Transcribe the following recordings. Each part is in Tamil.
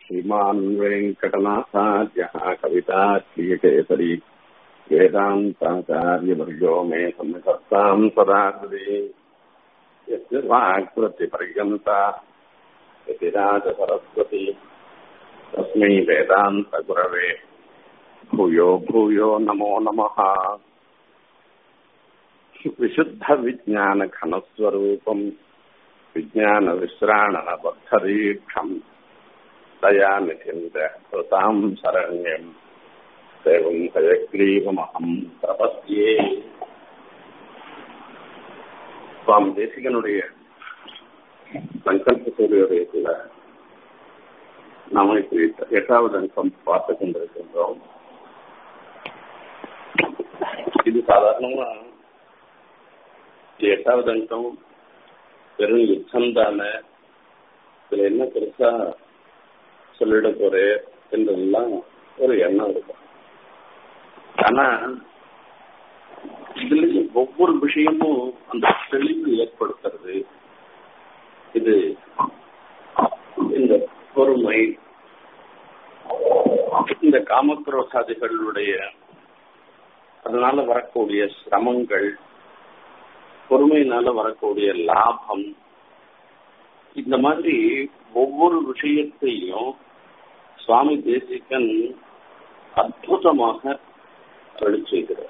श्रीमान् वेङ्कटनाथार्यः कवितार्कियकेसरी वेदान्ताचार्यवर्यो मे संसत्ताम् सदा हृदि यस्य वाक्प्रतिपर्यन्ता यतिराजसरस्वती तस्मै वेदान्तगुरवे भूयो भूयो नमो नमः विशुद्धविज्ञानघनस्वरूपम् विज्ञानविश्राणनबद्धदीक्षम् दयानिधिन्द कृताम् शरण्यम् देवम् हयग्रीवमहम् प्रपद्ये சுவாமி தேசிகனுடைய சங்கல்ப சூரியோதயத்தில் நாம இப்ப எட்டாவது அங்கம் பார்த்து கொண்டிருக்கின்றோம் இது சாதாரணமா எட்டாவது அங்கம் வெறும் யுத்தம் தானே இதுல என்ன பெருசா சொல்லிட போறே என்றெல்லாம் ஒரு எண்ணம் இருக்கும் ஆனா இதுல ஒவ்வொரு விஷயமும் அந்த தெளிவு ஏற்படுத்துறது இது இந்த பொறுமை இந்த காமக்ரோசாதிகளுடைய அதனால வரக்கூடிய சிரமங்கள் பொறுமையினால வரக்கூடிய லாபம் இந்த மாதிரி ஒவ்வொரு விஷயத்தையும் சுவாமி தேசிகன் அற்புதமாக அருளி செய்கிறார்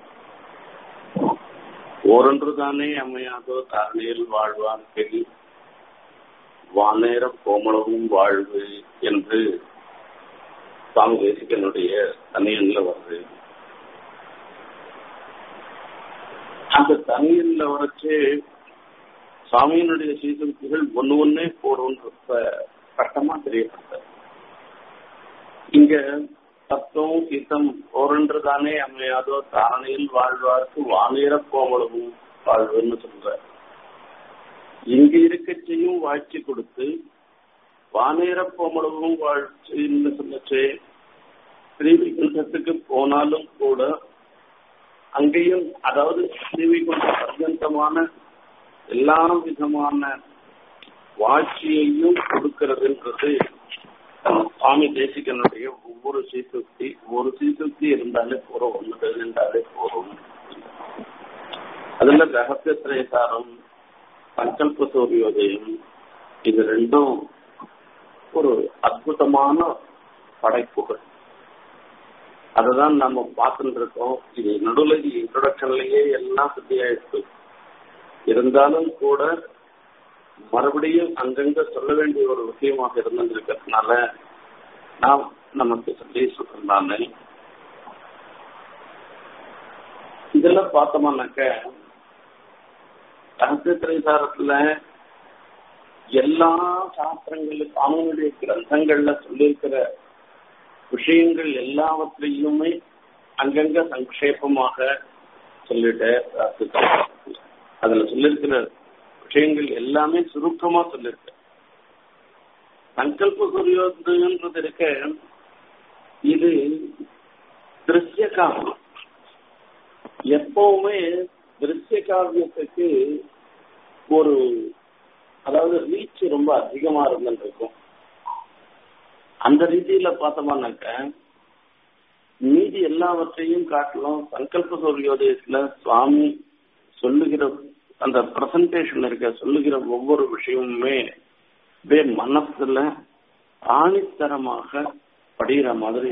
ஓரொன்று தானே அமையாதோ தாரணியில் வாழ்வார்க்கு வானேர கோமளவும் வாழ்வு என்று சுவாமி தேசிகனுடைய தனியன்ல வருது அந்த தனியன்ல வரைச்சு சுவாமியினுடைய சீசத்துகள் ஒண்ணு ஒன்னே போறோன்ற கட்டமா தெரியப்பட்டது இங்க தத்துவம் கீதம் ஓரொன்று தானே அமையாதோ தாரணையில் வாழ்வார்க்கு வானேர கோமளவும் வாழ்வுன்னு சொல்ற இங்க இருக்கச்சையும் வாழ்ச்சி கொடுத்து வானேர கோமளவும் வாழ்ச்சின்னு சொல்லச்சு ஸ்ரீவிகுண்டத்துக்கு போனாலும் கூட அங்கேயும் அதாவது ஸ்ரீவிகுண்ட பர்யந்தமான எல்லா விதமான வாழ்ச்சியையும் கொடுக்கிறதுன்றது சுவாமி தேசிகனுடைய ஒவ்வொரு சீசுக்தி ஒரு சீசுக்தி இருந்தாலே போறோம் ஒன்று இருந்தாலே போறோம் அதுல ரகசிய திரேசாரம் சங்கல்ப சூரியோதயம் இது ரெண்டும் ஒரு அற்புதமான படைப்புகள் அததான் நம்ம பார்த்துட்டு இருக்கோம் இது நடுவில் இன்ட்ரோடக்ஷன்லயே எல்லாம் சுத்தியாயிடுச்சு இருந்தாலும் கூட மறுபடியும் அங்கங்க சொல்ல வேண்டிய ஒரு விஷயமாக இருந்திருக்கிறதுனால நான் நமக்கு சொல்லி சொல்றாங்க இதெல்லாம் பார்த்தோம்னாக்க ரகசியத்திரைசாரத்துல எல்லா சாஸ்திரங்களும் அவங்களுடைய கிரந்தங்கள்ல சொல்லியிருக்கிற விஷயங்கள் எல்லாவற்றையுமே அங்கங்க சங்கேபமாக சொல்லிட்டு அதுல சொல்லியிருக்கிற விஷயங்கள் எல்லாமே சுருக்கமா சொல்லிருக்க சங்கல்ப சூரியோதயன்றது இருக்க இது திருஷ்ய காவியம் எப்பவுமே திருஷ்ய காவியத்துக்கு ஒரு அதாவது ரீச் ரொம்ப அதிகமா இருந்துருக்கும் அந்த ரீதியில பார்த்தோம்னாக்க மீதி எல்லாவற்றையும் காட்டிலும் சங்கல்ப சூரியோதயத்துல சுவாமி சொல்லுகிற அந்த பிரசன்டேஷன் இருக்க சொல்லுகிற ஒவ்வொரு விஷயமுமே வே மனசுல ஆணித்தரமாக படிகிற மாதிரி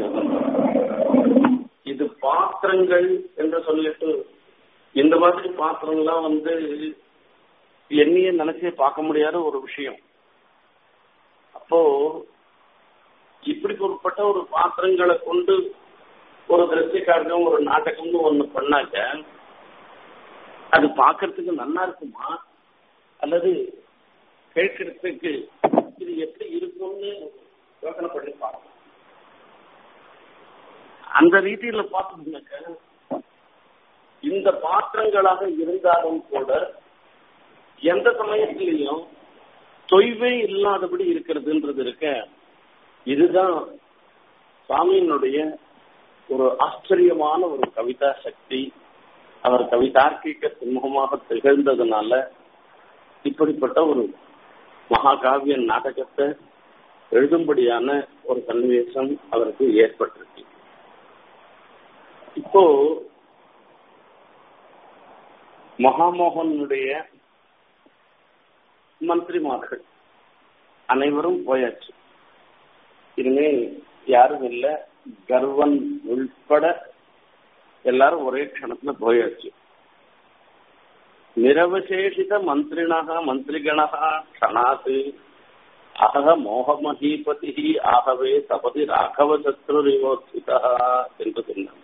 இது பாத்திரங்கள் என்று சொல்லிட்டு இந்த மாதிரி பாத்திரங்கள்லாம் வந்து என்னையே நினைச்சே பார்க்க முடியாத ஒரு விஷயம் அப்போ இப்படி பொருட்பட்ட ஒரு பாத்திரங்களை கொண்டு ஒரு திருஷ்டிக்காரகம் ஒரு நாடகம்னு ஒண்ணு பண்ணாக்க அது பார்க்கறதுக்கு நல்லா இருக்குமா அல்லது கேட்கறதுக்கு இது எப்படி இருக்கும்னு யோசனை பண்ணி பார்க்கணும் அந்த ரீதியில பார்த்தோம்னாக்க இந்த பாத்திரங்களாக இருந்தாலும் கூட எந்த சமயத்திலையும் தொய்வே இல்லாதபடி இருக்கிறதுன்றது இருக்க இதுதான் சுவாமியினுடைய ஒரு ஆச்சரியமான ஒரு கவிதா சக்தி அவர் கவிதார்க்கிக சிம்மமாக திகழ்ந்ததுனால இப்படிப்பட்ட ஒரு மகாகாவிய நாடகத்தை எழுதும்படியான ஒரு சன்னிவேசம் அவருக்கு ஏற்பட்டிருக்கு இப்போ மகாமோகனுடைய மந்திரிமார்கள் அனைவரும் போயாச்சு இனிமே யாரும் இல்ல கர்வன் உள்பட எல்லாரும் ஒரே க்ஷணத்துல போயாச்சு நிரவசேஷித மந்திரிணக மந்திரிகணக க்ஷணாத்து அகக மோகமஹீபதி ஆகவே தபதி ராகவ சத்ருரிவோத்சிதா என்று சொன்னார்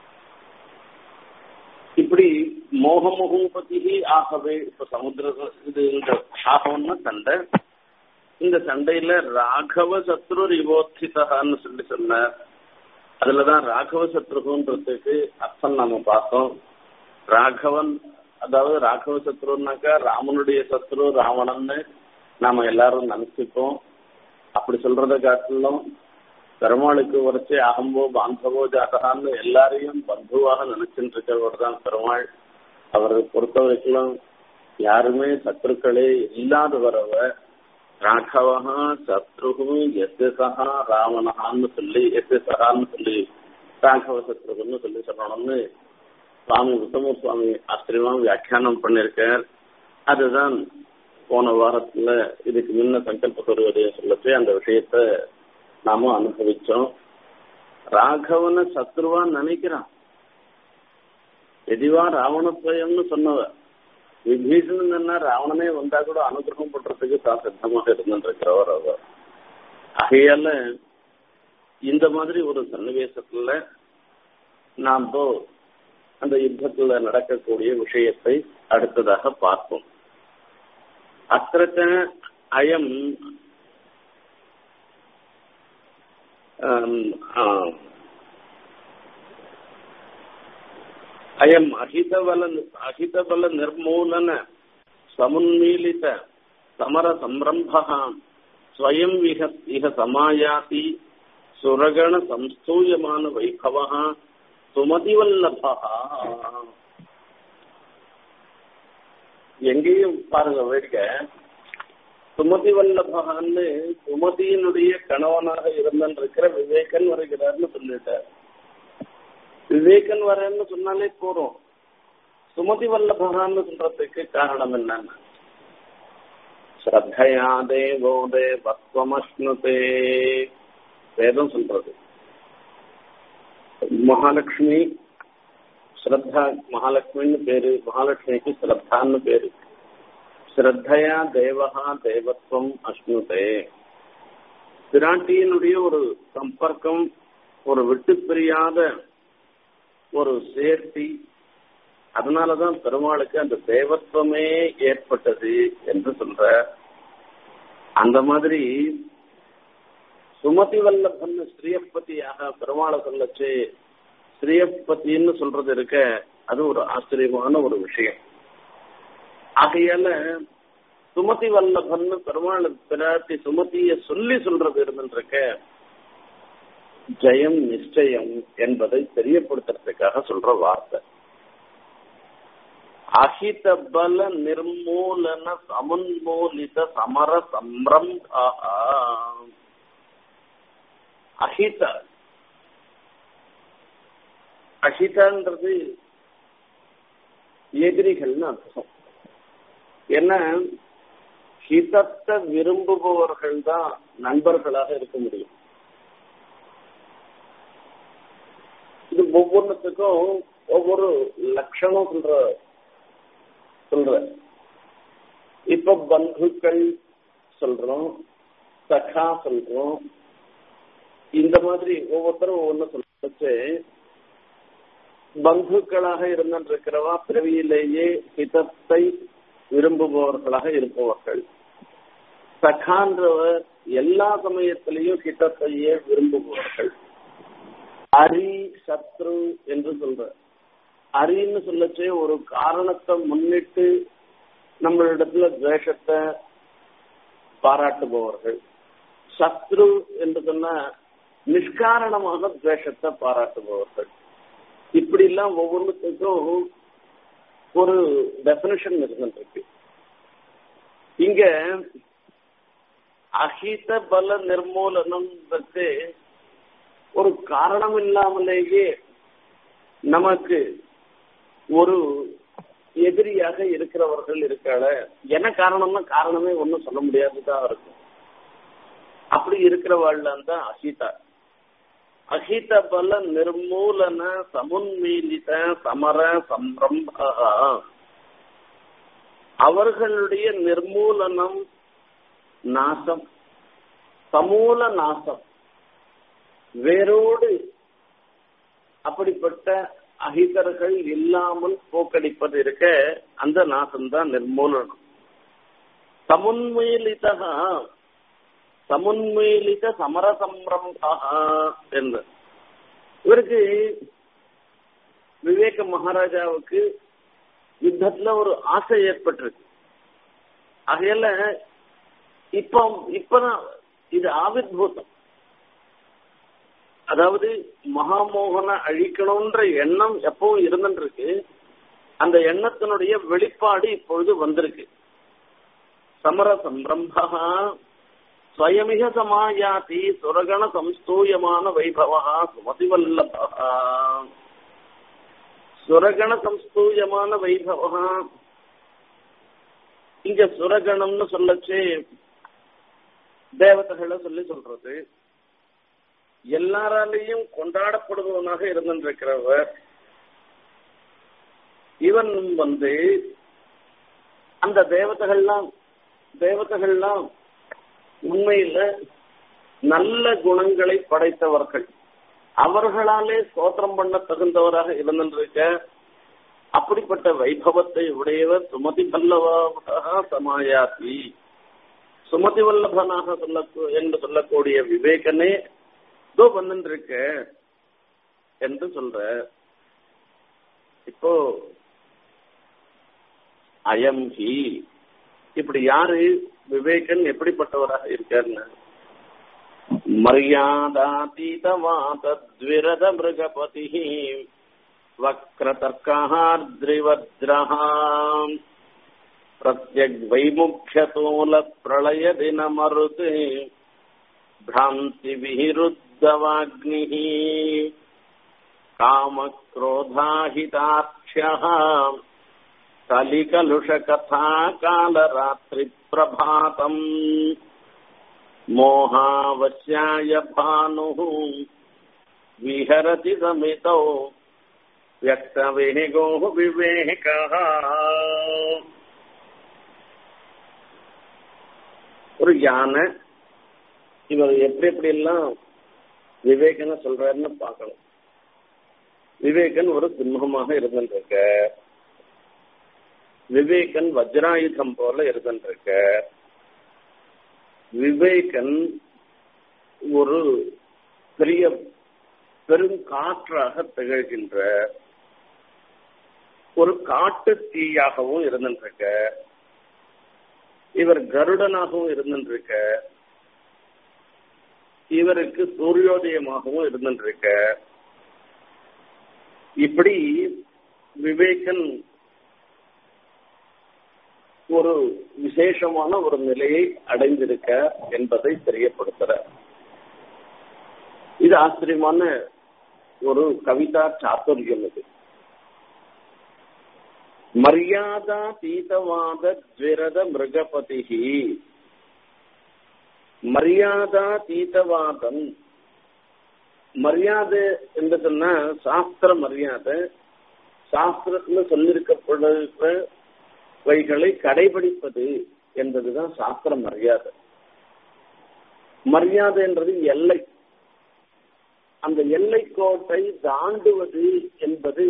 இப்படி மோகமோகபதி ஆகவே இப்ப சமுத்திர இது இந்த ஆகவம்னா சண்டை இந்த சண்டையில ராகவ சத்ரு ரிவோத்சிதான்னு சொல்லி சொன்னார் அதுலதான் ராகவ சத்ருன்றதுக்கு அர்த்தம் நாம பார்த்தோம் ராகவன் அதாவது ராகவ சத்ருனாக்கா ராமனுடைய சத்ரு ராவணன்னு நாம எல்லாரும் நினைச்சுப்போம் அப்படி சொல்றத காட்டிலும் பெருமாளுக்கு உரைச்சி அகம்போ பாந்தவோ ஜாதகான்னு எல்லாரையும் பந்துவாக நினைச்சுட்டு இருக்கிறவர் தான் பெருமாள் அவரை பொறுத்த வரைக்கும் யாருமே சத்ருக்களே இல்லாதவரவ ராഘவா சத்ருகு எஸ் சகா ராவணஹான்னு சொல்லி எஸ் சகான்னு சொல்லி ராഘவ சத்ருகுன்னு சொல்லி சொல்லணும்னு சுவாமி உத்தம சுவாமி ஆச்சரியமா வியாக்கியானம் பண்ணிருக்கார் அதுதான் போன வாரத்துல இதுக்கு முன்ன சங்கல்ப சொல்வதைய சொல்லச்சு அந்த விஷயத்த நாம அனுபவிச்சோம் ராகவனை சத்ருவா நினைக்கிறான் எதிவா ராவணத்வயம்னு சொன்னவ விபீஷணன் என்ன ராவணனே வந்தா கூட அனுகிரகம் பண்றதுக்கு தான் சித்தமாக இருந்துருக்கிறவர் அவர் ஆகையால இந்த மாதிரி ஒரு சன்னிவேசத்துல நாம் அந்த யுத்தத்துல நடக்கக்கூடிய விஷயத்தை அடுத்ததாக பார்ப்போம் அத்திரத்த அயம் అయం అహితబల అహితబల నిర్మూలన సమున్మీలిత సమర సంరంభ స్వయం విహ ఇహ సమాయాతి సురగణ సంస్థూయమాన వైభవ சுமதிவல்லப எங்கேயும் பாருங்க வேடிக்கை சுமதி வல்லபகான்னு சுமதியினுடைய கணவனாக இருந்திருக்கிற விவேகன் வருகிறார்னு சொல்லிட்டார் விவேகன் வரன்னு சொன்னாலே போறோம் சுமதி வல்லபகான்னு சொல்றதுக்கு காரணம் என்னன்னா ஸ்ரத்தையா தேவோ தேவத்வமஸ்னுதே வேதம் சொல்றது மகாலட்சுமி ஸ்ரத்தா மகாலட்சுமின்னு பேரு மகாலட்சுமிக்கு ஸ்ரத்தான்னு பேரு ஸ்ரத்தையா தேவகா தேவத்வம் அஸ்னுதே பிராட்டியினுடைய ஒரு சம்பர்க்கம் ஒரு விட்டு பிரியாத ஒரு சேர்த்தி அதனாலதான் பெருமாளுக்கு அந்த தேவத்துவமே ஏற்பட்டது என்று சொல்ற அந்த மாதிரி சுமதி வல்லபன் ஸ்ரீயப்பதியாக பெருமாளை சொல்லச்சு ஸ்ரீயப்பத்தின்னு சொல்றது இருக்க அது ஒரு ஆச்சரியமான ஒரு விஷயம் ஆகையால சுமதி வல்லபன் பெருமாள் பிராட்டி சுமதிய சொல்லி சொல்றது இருந்துருக்க ஜெயம் நிச்சயம் என்பதை தெரியப்படுத்துறதுக்காக சொல்ற வார்த்தை அஹித பல நிர்மூலன சமுன்மூலித சமர சம்ரம்பா அஹித அஹிதன்றது எதிரிகள்னு அர்த்தம் ஏன்னா ஹிதத்தை விரும்புபவர்கள் தான் நண்பர்களாக இருக்க முடியும் இது ஒவ்வொன்றுத்துக்கும் ஒவ்வொரு லட்சணம் சொல்ற சொல்ற இப்ப பந்துக்கள் சொல்றோம் சகா சொல்றோம் இந்த மாதிரி ஒவ்வொருத்தரும் ஒவ்வொன்னு சொல்லிச்சு பந்துக்களாக இருந்திருக்கிறவா பிறவியிலேயே ஹிதத்தை விரும்புபவர்களாக இருப்பவர்கள் சகான்றவர் எல்லா சமயத்திலையும் ஹிதத்தையே விரும்புபவர்கள் அரி சத்ரு என்று சொல்ற அரின்னு சொல்லச்சே ஒரு காரணத்தை முன்னிட்டு நம்மளிடத்துல துவேஷத்தை பாராட்டுபவர்கள் சத்ரு என்று சொன்னா நிஷ்காரணமாக துவேஷத்தை பாராட்டுபவர்கள் இப்படி எல்லாம் ஒவ்வொன்றுத்துக்கும் ஒரு டெபினிஷன் இருந்துருக்கு இங்க அஹித பல நிர்மூலனம் ஒரு காரணம் இல்லாமலேயே நமக்கு ஒரு எதிரியாக இருக்கிறவர்கள் இருக்காள என்ன காரணம்னா காரணமே ஒன்றும் சொல்ல முடியாதுதான் இருக்கும் அப்படி இருக்கிறவாள்லாம் தான் அஹிதா அஹித பல நிர்மூலன சமுன்மீலித சமர சம்ரம்ப அவர்களுடைய நிர்மூலனம் நாசம் சமூல நாசம் வேரோடு அப்படிப்பட்ட அகிதர்கள் இல்லாமல் போக்கடிப்பது இருக்க அந்த நாசம்தான் நிர்மூலனம் சமுன்மீலித சமுன்மீலித சமரசம்ரம்பா என்று இவருக்கு விவேக மகாராஜாவுக்கு யுத்தத்துல ஒரு ஆசை ஏற்பட்டிருக்கு ஆகையால இப்போ இப்பதான் இது ஆவிர்பூதம் அதாவது மகாமோகனை அழிக்கணும்ன்ற எண்ணம் எப்பவும் இருந்துருக்கு அந்த எண்ணத்தினுடைய வெளிப்பாடு இப்பொழுது வந்திருக்கு சமர சம்பிரம்பா ஸ்வயமிக சமாயாதி சுரகண சம்ஸ்தூயமான வைபவா சுமதிவல்லபா சுரகண சம்ஸ்தூயமான வைபவா இங்க சுரகணம்னு சொல்லச்சு தேவதைகளை சொல்லி சொல்றது எல்லாராலையும் கொண்டாடப்படுபவனாக இருந்திருக்கிறவர் இவன் வந்து அந்த தேவதைகள்லாம் தேவதைகள்லாம் உண்மையில நல்ல குணங்களை படைத்தவர்கள் அவர்களாலே ஸ்தோத்திரம் பண்ண தகுந்தவராக இருந்திருக்க அப்படிப்பட்ட வைபவத்தை உடையவர் சுமதி பல்லவாக சமாயாசி சுமதி வல்லபனாக சொல்ல என்று சொல்லக்கூடிய விவேகனே இதோ வந்துருக்க என்று சொல்ற இப்போ அயம் ஹி இப்படி யாரு விவேகன் எப்படிப்பட்டவராக இருக்காருன்னு மரியாதாதீதவாதத்விரத மிருகபதி வக்ரதர்கார்திரிவத்ரஹ பிரத்யக்வைமுக்ஷதூல பிரளய தினமருது भ्रान्ति विरुद्धवाग्निः कामक्रोधाहिताक्ष्यः कलिकलुषकथा कालरात्रिप्रभातम् मोहावश्याय भानुः विहरति समितौ व्यक्तवेगोः विवेकः ஒரு யானை இவர் எப்படி எப்படி எல்லாம் விவேகன சொல்றாருன்னு பார்க்கணும் விவேகன் ஒரு சிம்மமாக இருந்திருக்க விவேகன் வஜ்ராயுதம் போல இருந்திருக்க விவேகன் ஒரு பெரிய பெரும் காற்றாக திகழ்கின்ற ஒரு காட்டு தீயாகவும் இருந்திருக்க இவர் கருடனாகவும் இருந்திருக்க இவருக்கு சூரியோதயமாகவும் இருந்திருக்க இப்படி விவேகன் ஒரு விசேஷமான ஒரு நிலையை அடைந்திருக்க என்பதை தெரியப்படுத்துற இது ஆச்சரியமான ஒரு கவிதா சாத்துரியம் இது மரியாதா தீதவாத ஜிரத மிருகபதிகி மரியாதா தீதவாதம் மரியாதை என்று சொன்னா சாஸ்திர மரியாதை சாஸ்திரத்துல சொல்லிருக்கப்படுகிற வைகளை கடைபிடிப்பது என்பதுதான் சாஸ்திர மரியாதை மரியாதை என்றது எல்லை அந்த எல்லை கோட்டை தாண்டுவது என்பது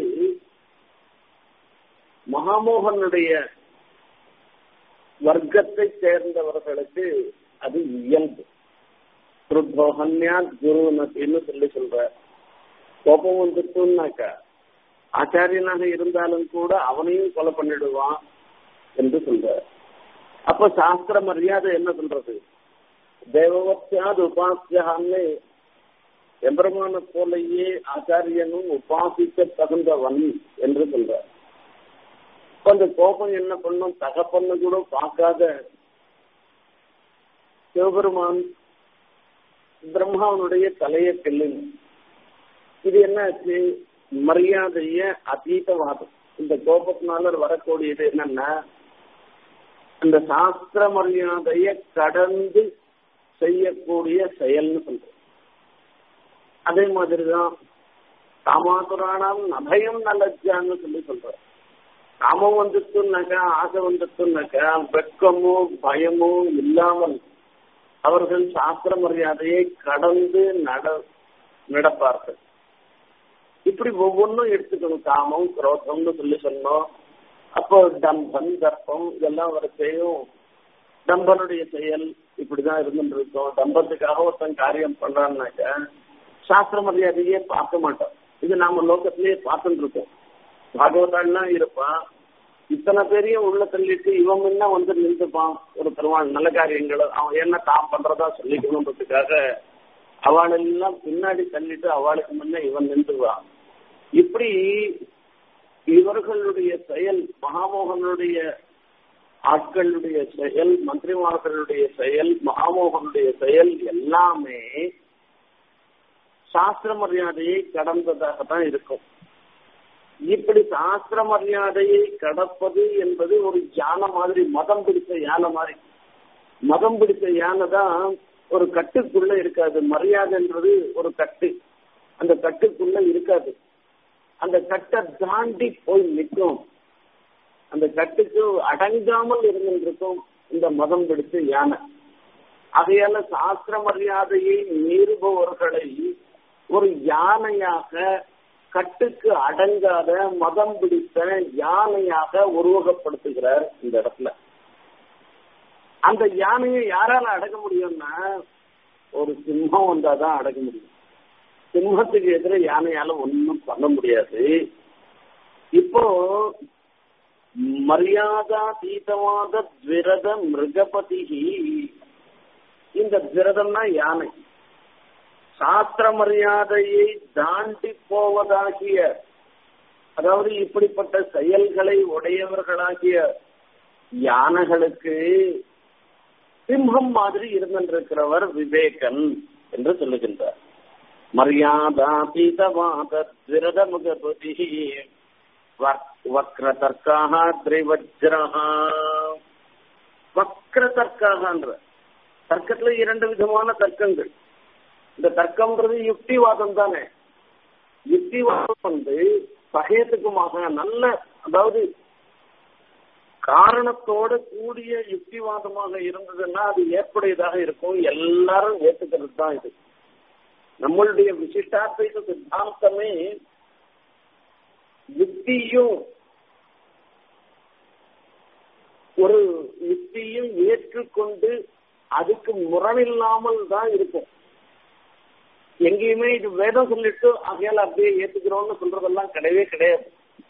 மகாமோகனுடைய வர்க்கத்தை சேர்ந்தவர்களுக்கு அது இயல்பு குருத்தோகன்யா குரு நத்தின்னு சொல்லி சொல்ற கோபம் வந்துட்டுனாக்கா ஆச்சாரியனாக இருந்தாலும் கூட அவனையும் கொலை பண்ணிடுவான் என்று சொல்ற அப்ப சாஸ்திர மரியாதை என்ன சொல்றது தேவவத்தியாது உபாசியான்னு எம்பெருமான போலையே ஆச்சாரியனும் உபாசிக்க தகுந்தவன் என்று சொல்ற அந்த கோபம் என்ன பண்ணும் தகப்பன்னு கூட பார்க்காத சிவபெருமான் பிரம்மாவனுடைய தலையை கிள்ளின இது என்னாச்சு மரியாதைய அதீதவாதம் இந்த கோபத்தினால வரக்கூடியது என்னன்னா இந்த சாஸ்திர மரியாதைய கடந்து செய்யக்கூடிய செயல்னு சொல்றோம் அதே மாதிரிதான் காமாசுராணம் அபயம் நல்லஜான்னு சொல்லி சொல்றோம் காமம் வந்துட்டுனாக்கா ஆசை வந்துட்டுனாக்கா வெட்கமோ பயமோ இல்லாமல் அவர்கள் சாஸ்திர மரியாதையை கடந்து நட நடப்பார்கள் இப்படி ஒவ்வொன்றும் எடுத்துக்கணும் காமம் குரோதம்னு சொல்லி சொன்னோம் அப்போ டம்பன் தர்ப்பம் இதெல்லாம் வரைக்கும் டம்பனுடைய செயல் இப்படிதான் இருந்துட்டு இருக்கோம் டம்பத்துக்காக ஒருத்தன் காரியம் பண்றான்னாக்க சாஸ்திர மரியாதையே பார்க்க மாட்டோம் இது நாம லோகத்திலேயே பார்த்துட்டு இருக்கோம் பாகவதான்லாம் இருப்பான் இத்தனை பேரையும் உள்ள தள்ளிட்டு இவன் முன்ன வந்து நின்றுப்பான் ஒரு பெருமாள் நல்ல காரியங்கள் அவன் என்ன தான் பண்றதா சொல்லிக்கணுன்றதுக்காக அவளெல்லாம் பின்னாடி தள்ளிட்டு அவளுக்கு முன்ன இவன் நின்றுவான் இப்படி இவர்களுடைய செயல் மகாமோகனுடைய ஆட்களுடைய செயல் மந்திரிமார்களுடைய செயல் மகாமோகனுடைய செயல் எல்லாமே சாஸ்திர மரியாதையை கடந்ததாக தான் இருக்கும் இப்படி சாஸ்திர மரியாதையை கடப்பது என்பது ஒரு யானை மாதிரி மதம் பிடித்த யானை மாதிரி மதம் பிடித்த யானை தான் ஒரு கட்டுக்குள்ள இருக்காது மரியாதைன்றது ஒரு கட்டு அந்த கட்டுக்குள்ள இருக்காது அந்த கட்டை தாண்டி போய் நிற்கும் அந்த கட்டுக்கு அடங்காமல் இருந்திருக்கும் இந்த மதம் பிடித்த யானை அதையால சாஸ்திர மரியாதையை மீறுபவர்களை ஒரு யானையாக கட்டுக்கு அடங்காத மதம் பிடித்த யானையாக உருவகப்படுத்துகிறார் இந்த இடத்துல அந்த யானையை யாரால அடக்க முடியும்னா ஒரு சிம்மம் வந்தாதான் அடக்க முடியும் சிம்மத்துக்கு எதிர யானையால ஒன்றும் பண்ண முடியாது இப்போ மரியாதா தீதவாத விரத மிருகபதி இந்த விரதம்னா யானை சாஸ்திர மரியாதையை தாண்டி போவதாகிய அதாவது இப்படிப்பட்ட செயல்களை உடையவர்களாகிய யானைகளுக்கு சிம்ஹம் மாதிரி இருந்திருக்கிறவர் விவேகன் என்று சொல்லுகின்றார் மரியாதா தீதவாத விரத முகபதி வக்ர தர்க்காக திரைவஜ்ரஹா வக்ர தர்க்காகன்ற தர்க்கத்துல இரண்டு விதமான தர்க்கங்கள் இந்த தர்க்கம்ன்றது யுக்திவாதம் தானே யுக்திவாதம் வந்து சகேத்துக்குமாக நல்ல அதாவது காரணத்தோட கூடிய யுக்திவாதமாக இருந்ததுன்னா அது ஏற்புடையதாக இருக்கும் எல்லாரும் ஏத்துக்கிறது தான் இது நம்மளுடைய விசிஷ்டாத்வைத சித்தாந்தமே யுக்தியும் ஒரு யுக்தியும் ஏற்றுக்கொண்டு அதுக்கு முரணில்லாமல் தான் இருக்கும் எங்கேயுமே இது வேதம் சொல்லிட்டு ஆகையால அப்படியே ஏத்துக்கிறோம்னு சொல்றதெல்லாம் கிடையவே கிடையாது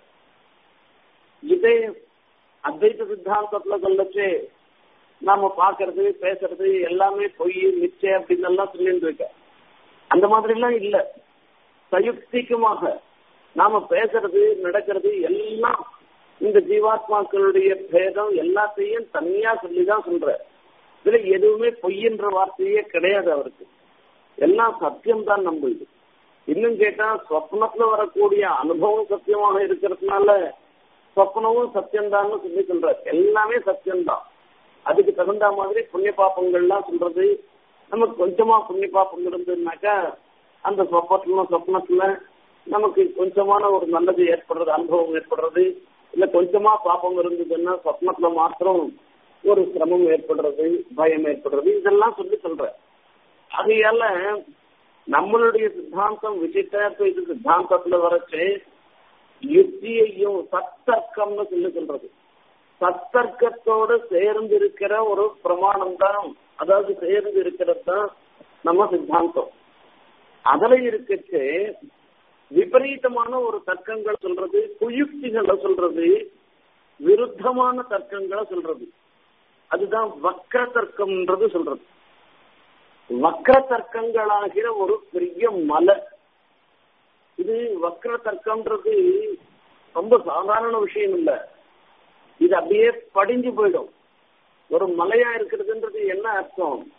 இதே அத்வைத சித்தாந்தத்துல சொல்லச்சு நாம பாக்குறது பேசுறது எல்லாமே பொய் மிச்சை அப்படின்னு எல்லாம் சொல்லிட்டு இருக்க அந்த மாதிரி எல்லாம் இல்ல சயுக்திக்குமாக நாம பேசுறது நடக்கிறது எல்லாம் இந்த ஜீவாத்மாக்களுடைய பேதம் எல்லாத்தையும் தனியா சொல்லிதான் சொல்ற இதுல எதுவுமே பொய்ன்ற வார்த்தையே கிடையாது அவருக்கு எல்லாம் சத்தியம்தான் நம்மளுது இன்னும் கேட்டா சொப்னத்துல வரக்கூடிய அனுபவம் சத்தியமாக இருக்கிறதுனால சொப்னமும் சத்தியம்தான்னு சொல்லி சொல்ற எல்லாமே சத்தியம்தான் அதுக்கு தகுந்த மாதிரி புண்ணிய பாப்பங்கள்லாம் சொல்றது நமக்கு கொஞ்சமா புண்ணிய பாப்பம் இருந்ததுனாக்கா அந்த சொப்பத்துல சொப்னத்துல நமக்கு கொஞ்சமான ஒரு நல்லது ஏற்படுறது அனுபவம் ஏற்படுறது இல்ல கொஞ்சமா பாப்பம் இருந்ததுன்னா சொப்னத்துல மாத்திரம் ஒரு சிரமம் ஏற்படுறது பயம் ஏற்படுறது இதெல்லாம் சொல்லி சொல்ற அதையால நம்மளுடைய சித்தாந்தம் விசிஷ்ட இது சித்தாந்தத்துல வரைச்சு யுக்தியையும் சத்தர்க்கம்னு சொல்லி சொல்றது சத்தர்க்கத்தோடு சேர்ந்து இருக்கிற ஒரு பிரமாணம் தான் அதாவது சேர்ந்து இருக்கிறது தான் நம்ம சித்தாந்தம் அதுல இருக்கச்சு விபரீதமான ஒரு தர்க்கங்கள் சொல்றது குயுக்திகளை சொல்றது விருத்தமான தர்க்கங்களை சொல்றது அதுதான் வக்ர தர்க்கம்ன்றது சொல்றது வக்ர தர்க்கங்களாகிற ஒரு பெரிய மலை இது வக்ர தர்க்கம்ன்றது ரொம்ப சாதாரண விஷயம் இல்ல இது அப்படியே படிஞ்சு போயிடும் ஒரு மலையா இருக்கிறதுன்றது என்ன அர்த்தம்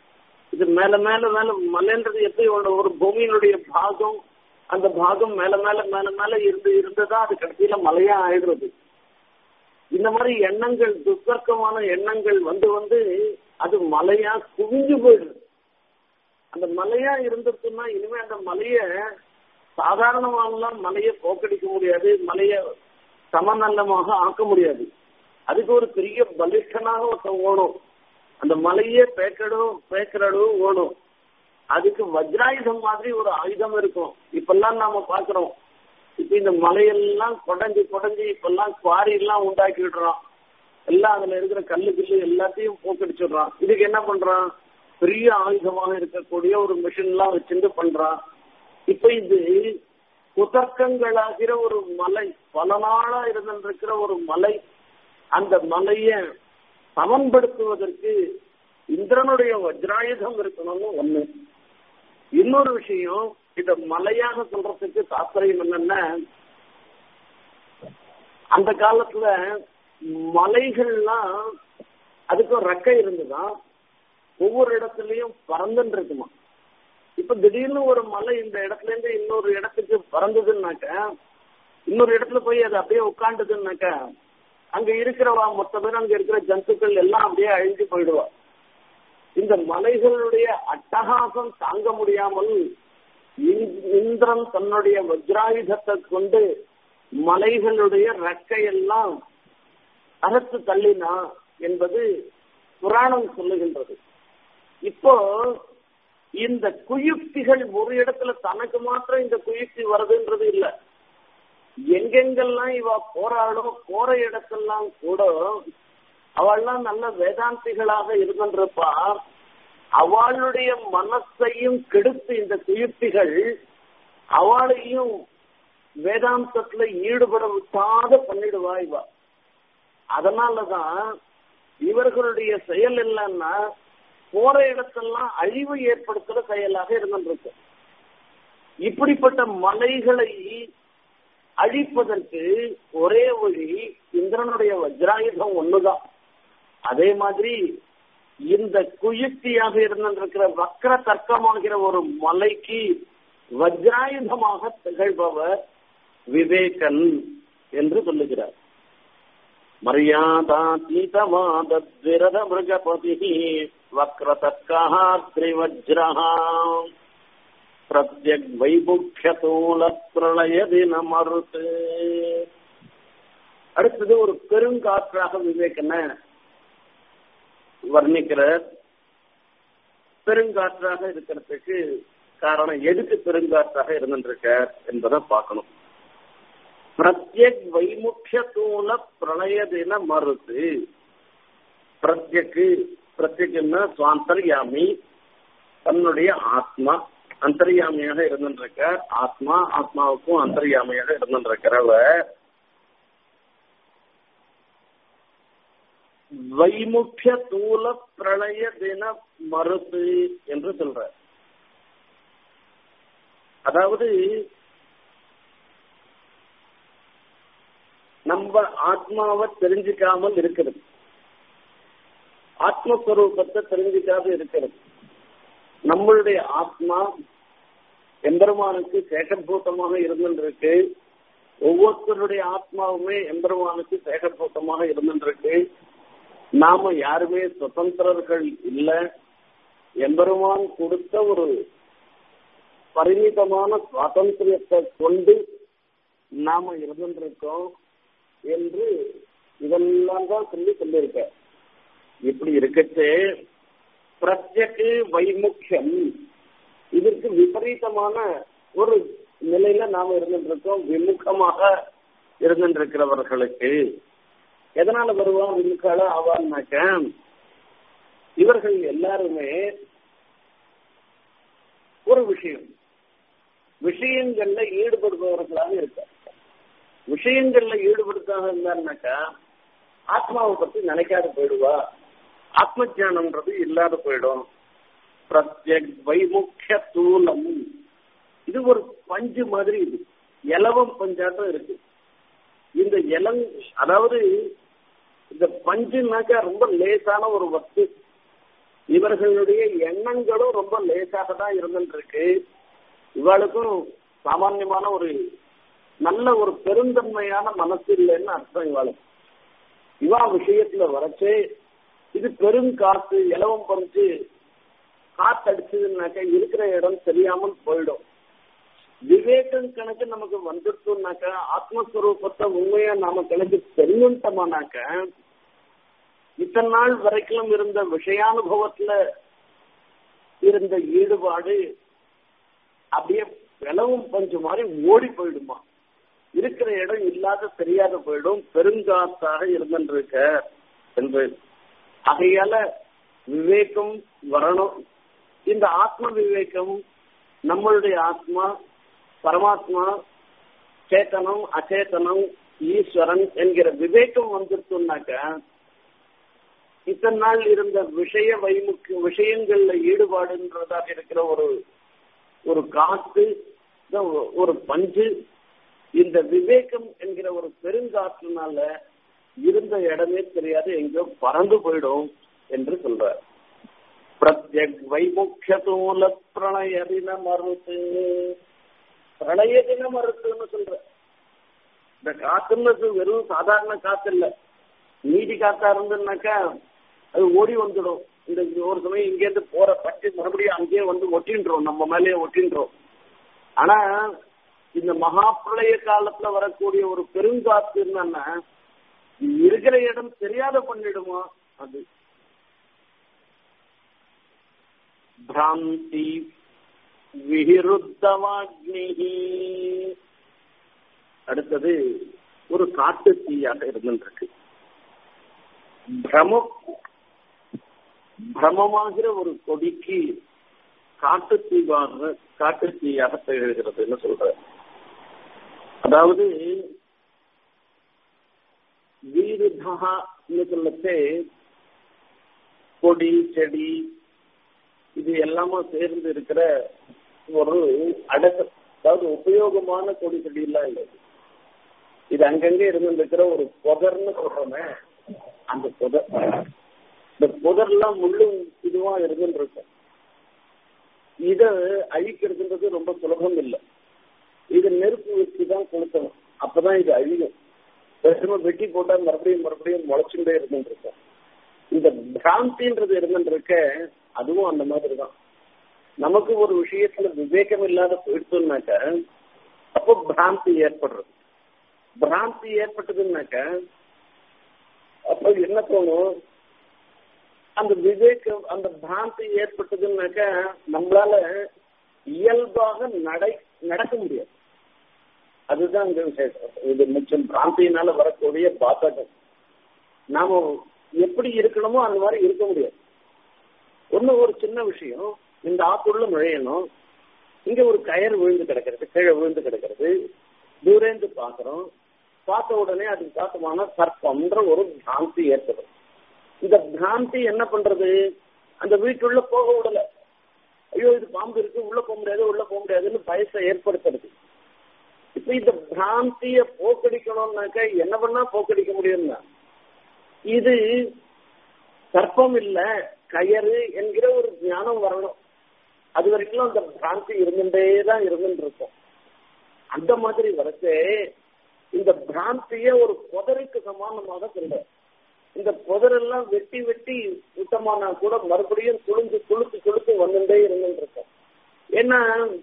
இது மேல மேல மேல மலைன்றது எப்படி ஒரு- ஒரு பூமியினுடைய பாகம் அந்த பாகம் மேல மேல மேல மேல இருந்து இருந்துதான் அது கடைசியில மலையா ஆயிடுறது இந்த மாதிரி எண்ணங்கள் துர்க்கமான எண்ணங்கள் வந்து வந்து அது மலையா குவிஞ்சு போயிடுது அந்த மலையா இருந்துச்சுன்னா இனிமே அந்த மலைய சாதாரணமாலாம் மலையை போக்கடிக்க முடியாது மலைய சமநல்லமாக ஆக்க முடியாது அதுக்கு ஒரு பெரிய பலிஷ்டனாக ஒருத்தன் ஓடும் அந்த மலையே பேக்கடும் பேக்கரடும் ஓடும் அதுக்கு வஜ்ராயுதம் மாதிரி ஒரு ஆயுதம் இருக்கும் இப்பெல்லாம் நாம பாக்குறோம் இப்ப இந்த மலையெல்லாம் கொடைஞ்சு கொடைஞ்சு இப்பெல்லாம் குவாரி எல்லாம் உண்டாக்கி விடுறோம் எல்லாம் அதுல இருக்கிற கல்லு கில்லு எல்லாத்தையும் போக்கடிச்சிடுறான் இதுக்கு என்ன பண்றான் பெரிய ஆயுதமாக இருக்கக்கூடிய ஒரு மிஷின் எல்லாம் வச்சுட்டு பண்றான் இப்ப இது குதர்க்கங்களாகிற ஒரு மலை பல நாளா இருந்திருக்கிற ஒரு மலை அந்த மலைய சமன்படுத்துவதற்கு இந்திரனுடைய வஜ்ராயுதம் இருக்கணும்னு ஒண்ணு இன்னொரு விஷயம் இத மலையாக சொல்றதுக்கு தாத்பரியம் என்னன்னா அந்த காலத்துல மலைகள்லாம் அதுக்கும் ரெக்கை இருந்துதான் ஒவ்வொரு இடத்துலயும் பறந்துன்னு இருக்குமா இப்ப திடீர்னு ஒரு மலை இந்த இடத்துல இருந்து இன்னொரு இடத்துக்கு பறந்ததுன்னாக்க இன்னொரு இடத்துல போய் அது அப்படியே உட்காண்டதுன்னாக்க அங்க இருக்கிறவா மொத்த பேர் அங்க இருக்கிற ஜந்துக்கள் எல்லாம் அப்படியே அழிஞ்சு போயிடுவா இந்த மலைகளுடைய அட்டகாசம் தாங்க முடியாமல் இந்- இந்திரன் தன்னுடைய வஜ்ராயுதத்தை கொண்டு மலைகளுடைய ரெக்கையெல்லாம் அகத்து தள்ளினா என்பது புராணம் சொல்லுகின்றது இப்போ இந்த குயுக்திகள் ஒரு இடத்துல தனக்கு மாத்திரம் இந்த குயுக்தி வருதுன்றது இல்ல எங்கெங்கெல்லாம் இவ போராடும் போற இடத்தெல்லாம் கூட அவள்லாம் நல்ல வேதாந்திகளாக இருந்திருப்பா அவளுடைய மனசையும் கெடுத்து இந்த குயுக்திகள் அவளையும் வேதாந்தத்துல ஈடுபட விட்டாத பண்ணிடுவா இவ அதனாலதான் இவர்களுடைய செயல் இல்லைன்னா போற இடத்தெல்லாம் அழிவு ஏற்படுத்துற செயலாக இருந்திருக்கு இப்படிப்பட்ட மலைகளை அழிப்பதற்கு ஒரே வழி இந்திரனுடைய வஜ்ராயுதம் ஒண்ணுதான் அதே மாதிரி இந்த குயுக்தியாக இருந்திருக்கிற வக்கர தர்க்கமாகிற ஒரு மலைக்கு வஜ்ராயுதமாக திகழ்பவர் விவேகன் என்று சொல்லுகிறார் மரியாதாதீதமாதத்விரத மிருகபதி வக்ரதர்க்கः திரிவஜ்ரः பிரத்யக் வைபுக்ஷதூல பிரளய தினமருத்து அடுத்தது ஒரு பெருங்காற்றாக விவேகன வர்ணிக்கிறார் பெருங்காற்றாக இருக்கிறதுக்கு காரணம் எதுக்கு பெருங்காற்றாக இருந்திருக்கார் என்பதை பார்க்கணும் பிரத்யக் வைமுக்கியத்தூல பிரளய தின மருத்து பிரத்யக்கு பிரத்யக்குன்னா சுவாந்தர்யாமி தன்னுடைய ஆத்மா அந்தர்யாமியாக இருந்திருக்கார் ஆத்மா ஆத்மாவுக்கும் அந்தர்யாமியாக இருந்திருக்கிறவர் வைமுக்கிய தூல பிரளய தின மறுத்து என்று சொல்ற அதாவது நம்ம ஆத்மாவை தெரிஞ்சுக்காமல் இருக்கிறது ஆத்மஸ்வரூபத்தை தெரிஞ்சுக்காத இருக்கிறது நம்மளுடைய ஆத்மா எம்பெருமானுக்கு சேகர்பூத்தமாக இருந்துருக்கு ஒவ்வொருத்தருடைய ஆத்மாவுமே எம்பெருமானுக்கு சேகர்பூத்தமாக இருந்துருக்கு நாம யாருமே சுதந்திரர்கள் இல்ல எம்பெருமான் கொடுத்த ஒரு பரிமிதமான சுவாதந்திரியத்தை கொண்டு நாம இருந்துருக்கோம் என்று இதெல்லாம் தான் சொல்லி சொல்லியிருக்க இப்படி இருக்கச்சே பிரத்யக்கு வைமுக்கியம் இதற்கு விபரீதமான ஒரு நிலையில நாம இருந்துருக்கோம் விமுகமாக இருந்துருக்கிறவர்களுக்கு எதனால வருவான் விமுக்கால ஆவான்னாக்க இவர்கள் எல்லாருமே ஒரு விஷயம் விஷயங்கள்ல ஈடுபடுபவர்களாக இருக்க விஷயங்கள்ல ஈடுபடுத்தாக இருந்தாருனாக்கா ஆத்மாவை பத்தி நினைக்காத போயிடுவா ஆத்ம ஜானம்ன்றது இல்லாத போயிடும் பிரத்யக் வைமுக்கிய தூலம் இது ஒரு பஞ்சு மாதிரி இது இலவம் பஞ்சாட்டம் இருக்கு இந்த இளங் அதாவது இந்த பஞ்சுனாக்கா ரொம்ப லேசான ஒரு வஸ்து இவர்களுடைய எண்ணங்களும் ரொம்ப லேசாக தான் இருந்துருக்கு இவளுக்கும் சாமான்யமான ஒரு நல்ல ஒரு பெருந்தன்மையான மனசு இல்லைன்னு அர்த்தம் இவாளுக்கு இவா விஷயத்துல வரச்சே இது பெருங்காத்து இலவம் பறிச்சு காத்தடிச்சதுன்னாக்க இருக்கிற இடம் தெரியாமல் போயிடும் விவேகம் கணக்கு நமக்கு வந்துட்டோம்னாக்க ஆத்மஸ்வரூபத்தை உண்மையா நாம கணக்கு தெரிஞ்சுட்டோமானாக்க இத்தனை நாள் வரைக்கும் இருந்த விஷயானுபவத்துல இருந்த ஈடுபாடு அப்படியே விளவும் பஞ்சு மாதிரி ஓடி போயிடுமா இருக்கிற இடம் இல்லாத தெரியாத போயிடும் பெருங்காத்தாக இருந்திருக்க என்று ஆகையால விவேகம் வரணும் இந்த ஆத்ம விவேகம் நம்மளுடைய ஆத்மா பரமாத்மா சேத்தனம் அச்சேதனம் ஈஸ்வரன் என்கிற விவேகம் வந்துருச்சுனாக்க இத்தனை நாள் இருந்த விஷய வைமுக்கு விஷயங்கள்ல ஈடுபாடுன்றதாக இருக்கிற ஒரு ஒரு காத்து ஒரு பஞ்சு இந்த விவேகம் என்கிற ஒரு பெருங்காற்றுனால இருந்த இடமே தெரியாது எங்கோ பறந்து போயிடும் என்று சொல்றார் பிரத்யக் வைமுக்கியதூல பிரணய தின மறுத்து பிரளய தின மறுத்துன்னு சொல்ற இந்த காத்துன்றது வெறும் சாதாரண காத்து இல்ல நீதி காத்தா இருந்துன்னாக்கா அது ஓடி வந்துடும் இந்த ஒரு சமயம் இங்கேருந்து போற பட்டு மறுபடியும் அங்கேயே வந்து ஒட்டின்றோம் நம்ம மேலேயே ஒட்டின்றோம் ஆனா இந்த மகா பிரளய காலத்துல வரக்கூடிய ஒரு பெருங்காத்து என்னன்னா இருக்கிற இடம் தெரியாத பண்ணிடுமா அது பிராந்தி விருத்தவாக்னி அடுத்தது ஒரு காட்டு தீயாக இருந்துருக்கு பிரம பிரமமாகிற ஒரு கொடிக்கு காட்டு தீவாக காட்டு தீயாக திகழ்கிறதுன்னு சொல்ற அதாவது வீருதகான்னு சொல்லச்சே கொடி செடி இது எல்லாமே சேர்ந்து இருக்கிற ஒரு அடக்க அதாவது உபயோகமான கொடி செடி எல்லாம் இல்லை இது அங்கங்க இருந்துருக்கிற ஒரு புதர்னு சொல்றோமே அந்த புதர் இந்த புதர்லாம் முள்ளும் இதுவா இருந்துருக்கும் இத அழிக்கிறதுன்றது ரொம்ப சுலபம் இல்லை இது நெருப்பு வச்சு தான் கொளுத்தணும் அப்பதான் இது அழியும் வெறும வெட்டி போட்டா மறுபடியும் மறுபடியும் முளைச்சுட்டே இருந்துருக்கும் இந்த பிராந்தின்றது இருந்துருக்க அதுவும் அந்த மாதிரி தான் நமக்கு ஒரு விஷயத்துல விவேகம் இல்லாத போயிடுச்சுனாக்க அப்போ பிராந்தி ஏற்படுறது பிராந்தி ஏற்பட்டதுன்னாக்க அப்ப என்ன தோணும் அந்த விவேகம் அந்த பிராந்தி ஏற்பட்டதுன்னாக்க நம்மளால இயல்பாக நடை நடக்க முடியாது அதுதான் இங்க விசேஷம் இது மிச்சம் பிராந்தியினால வரக்கூடிய பாதகம் நாம எப்படி இருக்கணுமோ அந்த மாதிரி இருக்க முடியாது ஒண்ணு ஒரு சின்ன விஷயம் இந்த ஆத்துள்ள நுழையணும் இங்க ஒரு கயர் விழுந்து கிடக்கிறது கீழே விழுந்து கிடக்கிறது தூரேந்து பாக்குறோம் பார்த்த உடனே அதுக்கு பார்த்தோம்னா சர்ப்பம்ன்ற ஒரு பிராந்தி ஏற்படும் இந்த பிராந்தி என்ன பண்றது அந்த வீட்டுள்ள போக விடல ஐயோ இது பாம்பு இருக்கு உள்ள போக முடியாது உள்ள போக முடியாதுன்னு பயத்தை ஏற்படுத்துறது இப்ப இந்த பிராந்திய போக்கடிக்கணும்னாக்க என்ன பண்ணா போக்கடிக்க முடியும்னா இது சர்ப்பம் இல்ல கயறு என்கிற ஒரு ஞானம் வரணும் அது வரைக்கும் அந்த பிராந்தி இருந்துட்டே தான் இருந்துட்டு இருக்கும் அந்த மாதிரி வரச்சே இந்த பிராந்திய ஒரு புதருக்கு சமானமாக சொல்ற இந்த புதரெல்லாம் வெட்டி வெட்டி சுத்தமானா கூட மறுபடியும் குளிஞ்சு குளுத்து குளுத்து வந்துட்டே இருந்துட்டு இருக்கும் ஏன்னா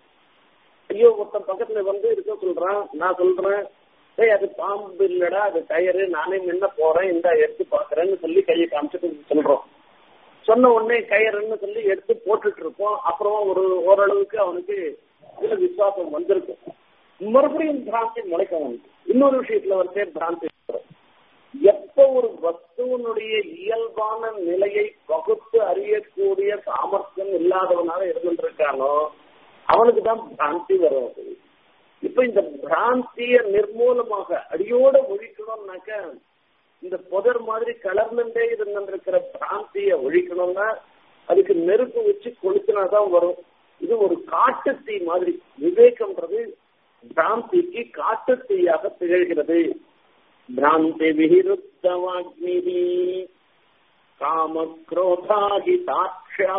ஐயோ ஒருத்தன் பக்கத்துல வந்து இருக்க சொல்றான் நான் சொல்றேன் ஏய் அது பாம்பு இல்லடா அது டயரு நானே முன்ன போறேன் இந்த எடுத்து பாக்குறேன்னு சொல்லி கையை காமிச்சிட்டு சொல்றோம் சொன்ன உடனே கயிறுன்னு சொல்லி எடுத்து போட்டுட்டு இருப்போம் அப்புறம் ஒரு ஓரளவுக்கு அவனுக்கு இதுல விசுவாசம் வந்திருக்கும் மறுபடியும் பிராந்தி முளைக்க வந்து இன்னொரு விஷயத்துல வந்து பிராந்தி எப்ப ஒரு வஸ்துவனுடைய இயல்பான நிலையை பகுத்து அறியக்கூடிய சாமர்த்தியம் இல்லாதவனாக இருந்துருக்கானோ அவனுக்கு தான் பிராந்தி வரும் இப்ப இந்த பிராந்திய நிர்மூலமாக அடியோட ஒழிக்கணும்னாக்க இந்த புதர் மாதிரி கலர்ந்துட்டே இருந்திருக்கிற பிராந்திய ஒழிக்கணும்னா அதுக்கு நெருப்பு வச்சு கொளுத்தினாதான் வரும் இது ஒரு காட்டு தீ மாதிரி விவேகம்ன்றது பிராந்திக்கு காட்டு தீயாக திகழ்கிறது பிராந்தி விகிருத்தவாக்னி காமக்ரோதாகி சாட்சியா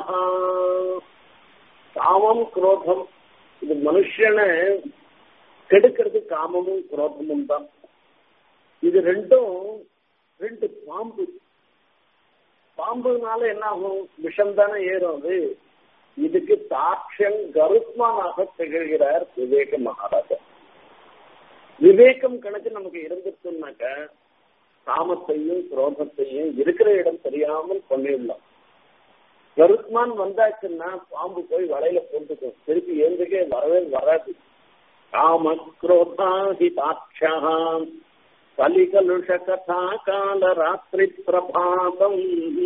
காமம் குரோதம் இது மனுஷனை கெடுக்கிறது காமமும் குரோதமும் தான் இது ரெண்டும் ரெண்டு பாம்பு பாம்புனால என்ன ஆகும் விஷம் தானே ஏறும் அது இதுக்கு சாட்சியம் கருத்மானாக திகழ்கிறார் விவேக மகாராஜா விவேகம் கணக்கு நமக்கு இருந்துச்சுன்னாக்க காமத்தையும் குரோதத்தையும் இருக்கிற இடம் தெரியாமல் பண்ணிடலாம் கருத்மான் வந்தாச்சுன்னா பாம்பு போய் வலையில போட்டுக்கும் திருப்பி ஏந்துக்கே வரவே வராது காம குரோதாஹி தாட்சாம் கலிகலுஷ கதா கால ராத்திரி பிரபாதம்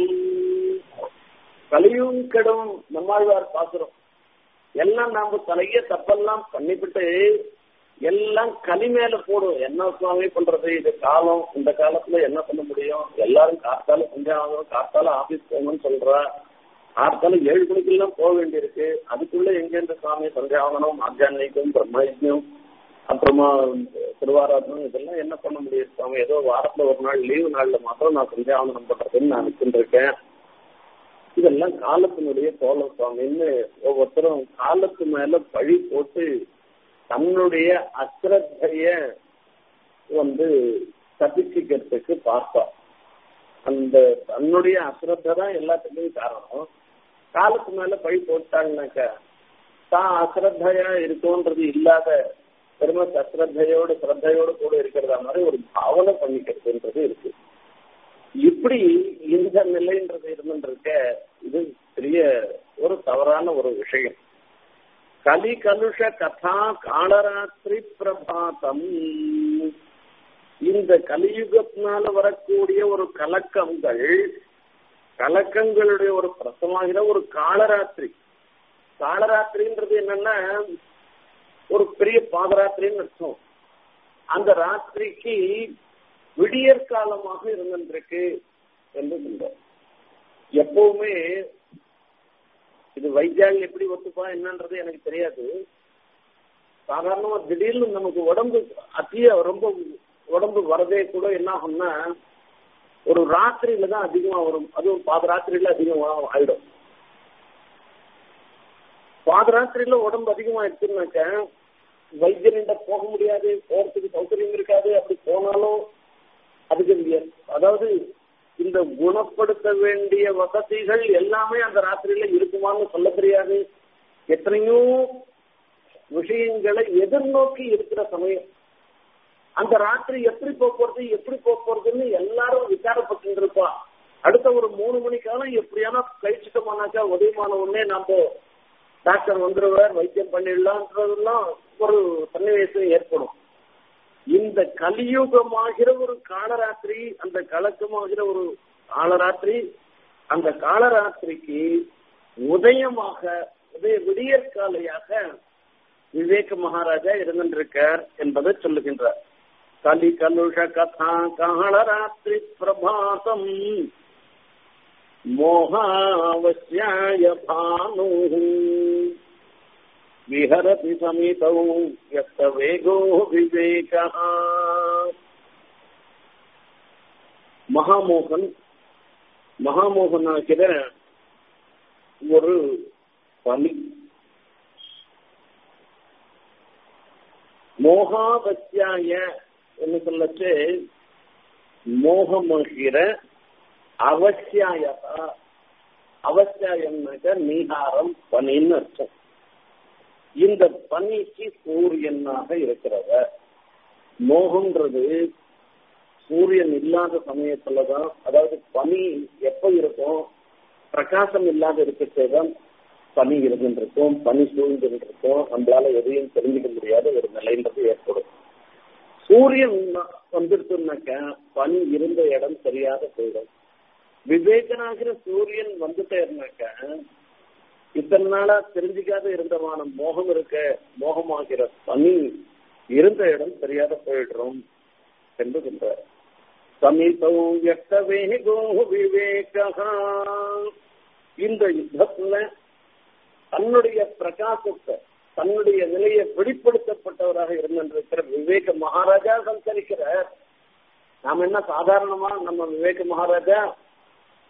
கலியும் கெடும் நம்மாழ்வார் பாக்குறோம் எல்லாம் நாம தலைய தப்பெல்லாம் பண்ணிவிட்டு எல்லாம் களி மேல போடும் என்ன சுவாமி பண்றது இது காலம் இந்த காலத்துல என்ன பண்ண முடியும் எல்லாரும் காத்தால கொஞ்சம் ஆகும் காத்தால ஆபீஸ் போகணும்னு சொல்றா காத்தால ஏழு மணிக்கெல்லாம் போக வேண்டியிருக்கு அதுக்குள்ள எங்கேருந்து சுவாமி சந்தியாவனம் ஆத்தியானிக்கும் பிரம்மயஜம் அப்புறமா திருவாராதனம் இதெல்லாம் என்ன பண்ண முடியும் சுவாமி ஏதோ வாரத்துல ஒரு நாள் லீவு நாள்ல மாத்திரம் நான் சந்தியாவனம் பண்றதுன்னு நான் நிற்கின்றிருக்கேன் இதெல்லாம் காலத்தினுடைய கோலம் சுவாமின்னு ஒவ்வொருத்தரும் காலத்து மேல பழி போட்டு தன்னுடைய அசிரத்தைய வந்து தப்பிச்சுக்கிறதுக்கு பார்ப்பா அந்த தன்னுடைய அசிரத்தை தான் எல்லாத்துக்கும் காரணம் காலத்து மேல பழி போட்டாங்கனாக்க தான் அசிரத்தையா இருக்கோன்றது இல்லாத பெருமை அசிரத்தையோடு சிரத்தையோடு கூட இருக்கிறதா மாதிரி ஒரு பாவனை பண்ணிக்கிறதுன்றது இருக்கு இப்படி இந்த நிலைன்றது இருந்துருக்க இது பெரிய ஒரு தவறான ஒரு விஷயம் கலி கலுஷ கதா காலராத்திரி பிரபாதம் இந்த கலியுகத்தினால வரக்கூடிய ஒரு கலக்கங்கள் கலக்கங்களுடைய ஒரு பிரசமாகிற ஒரு காலராத்திரி காலராத்திரின்றது என்னன்னா ஒரு பெரிய பாதராத்திரின்னு அர்த்தம் அந்த ராத்திரிக்கு விடியற் காலமாக இருந்திருக்கு என்று சொல்றார் எப்பவுமே இது வைத்தியால் எப்படி ஒத்துப்பா என்னன்றது எனக்கு தெரியாது சாதாரணமா திடீர்னு நமக்கு உடம்பு அதிக ரொம்ப உடம்பு வரதே கூட என்ன ஆகும்னா ஒரு ராத்திரியில தான் அதிகமா வரும் அதுவும் பாதராத்திரியில அதிகமா ஆயிடும் பாதராத்திரியில உடம்பு அதிகமாயிடுச்சுனாக்க வைத்தியர்கிட்ட போக முடியாது போறதுக்கு சௌகரியம் இருக்காது அப்படி போனாலும் அதுக்கு அதாவது இந்த குணப்படுத்த வேண்டிய வசதிகள் எல்லாமே அந்த ராத்திரியில இருக்குமான்னு சொல்ல தெரியாது எத்தனையோ விஷயங்களை எதிர்நோக்கி இருக்கிற சமயம் அந்த ராத்திரி எப்படி போறது எப்படி போறதுன்னு எல்லாரும் விசாரப்பட்டு இருப்பா அடுத்த ஒரு மூணு மணி காலம் எப்படியானா கழிச்சுட்டோம்னாக்கா உதயமான உடனே நம்ம டாக்டர் வந்துருவார் வைத்தியம் பண்ணிடலாம்ன்றதெல்லாம் ஒரு சன்னிவேசம் ஏற்படும் இந்த கலியுகமாகிற ஒரு காலராத்திரி அந்த கலக்கமாகிற ஒரு காலராத்திரி அந்த காலராத்திரிக்கு உதயமாக உதய விடியற்காலையாக விவேக மகாராஜா இருந்திருக்கார் என்பதை சொல்லுகின்றார் கலி கலுஷ கதா காலராத்திரி பிரபாசம் மோகாவசியாய பானு விஹரதி சமீபௌ யத்த வேகோ விவேக மகாமோகன் மகாமோகனாகிற ஒரு பலி மோகாவசியாய என்று சொல்லச்சு மோகமாகிற அவசியாயதா அவசியாயம்னாக்க நீகாரம் பனின்னு அர்த்தம் இந்த பனிக்கு சூரியனாக இருக்கிறத மோகம்ன்றது சூரியன் இல்லாத சமயத்துலதான் அதாவது பனி எப்ப இருக்கும் பிரகாசம் இல்லாத இருக்கச்சேதான் பனி இருந்துருக்கும் பனி சூழ்ந்துருக்கும் நம்மளால எதையும் தெரிஞ்சுக்க முடியாத ஒரு நிலைன்றது ஏற்படும் சூரியன் வந்துருச்சுனாக்க பனி இருந்த இடம் தெரியாத போயிடும் விவேகனாகிற சூரியன் வந்துட்டேன்னாக்க இத்தனை நாளா தெரிஞ்சுக்காத இருந்தமான மோகம் இருக்க மோகமாகிற பனி இருந்த இடம் தெரியாத போயிடுறோம் என்று சொல்றார் சமீபம் எட்ட வேகோ விவேகா இந்த யுத்தத்துல தன்னுடைய பிரகாசத்தை தன்னுடைய நிலையை வெளிப்படுத்தப்பட்டவராக இருந்திருக்கிற விவேக மகாராஜா சஞ்சரிக்கிறார் நாம் என்ன சாதாரணமா நம்ம விவேக மகாராஜா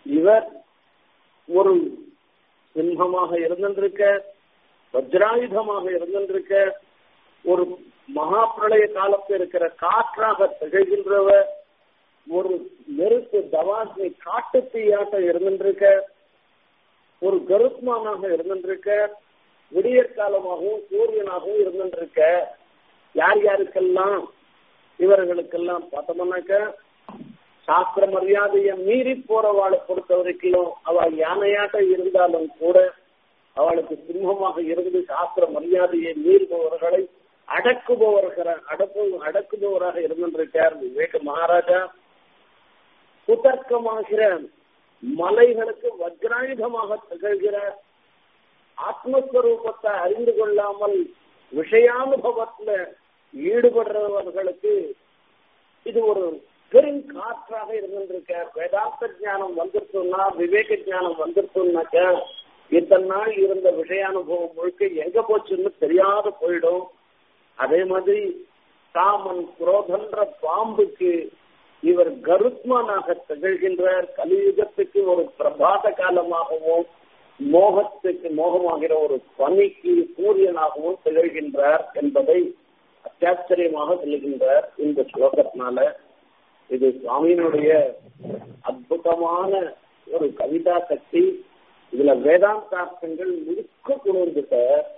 இவர் ஒரு சிம்மமாக இருந்திருக்க வஜ்ராயுதமாக இருந்திருக்க ஒரு மகா பிரளய காலத்தில் இருக்கிற காற்றாக திகழ்கின்றவர் ஒரு நெருப்பு தவாசி காட்டு தீயாட்ட இருந்திருக்க ஒரு கருத்மானாக இருந்திருக்க விடியற் காலமாகவும் சூரியனாகவும் இருந்திருக்க யார் யாருக்கெல்லாம் இவர்களுக்கெல்லாம் பார்த்தோம்னாக்க சாஸ்திர மரியாதையை மீறி போறவாளை பொறுத்த வரைக்கும் அவள் யானையாட்ட இருந்தாலும் கூட அவளுக்கு சிம்மமாக இருந்து சாஸ்திர மரியாதையை மீறுபவர்களை அடக்குபவர்கள் அடக்கு அடக்குபவராக இருந்திருக்கார் விவேக மகாராஜா குதர்க்கமாகிற மலைகளுக்கு வஜ்ராயுதமாக திகழ்கிற ஆத்மஸ்வரூபத்தை அறிந்து கொள்ளாமல் விஷயானுபவத்துல ஈடுபடுறவர்களுக்கு இது ஒரு பெருங்காற்றாக இருந்திருக்க வேதாந்த ஞானம் வந்துருச்சுன்னா விவேக ஞானம் வந்துருச்சுனாக்க இத்தனை நாள் இருந்த விஷயானுபவம் முழுக்க எங்க போச்சுன்னு தெரியாத போயிடும் அதே மாதிரி காமன் குரோதன்ற பாம்புக்கு இவர் கருத்மனாக திகழ்கின்றார் கலியுகத்துக்கு ஒரு பிரபாத காலமாகவும் மோகத்துக்கு மோகமாகிற ஒரு பனிக்கு சூரியனாகவும் திகழ்கின்றார் என்பதை அத்தியாச்சரியமாக சொல்லுகின்றார் இந்த ஸ்லோகத்தினால இது சுவாமியினுடைய அற்புதமான ஒரு கவிதா சக்தி இதுல வேதாந்தார்த்தங்கள் முழுக்க கொண்டு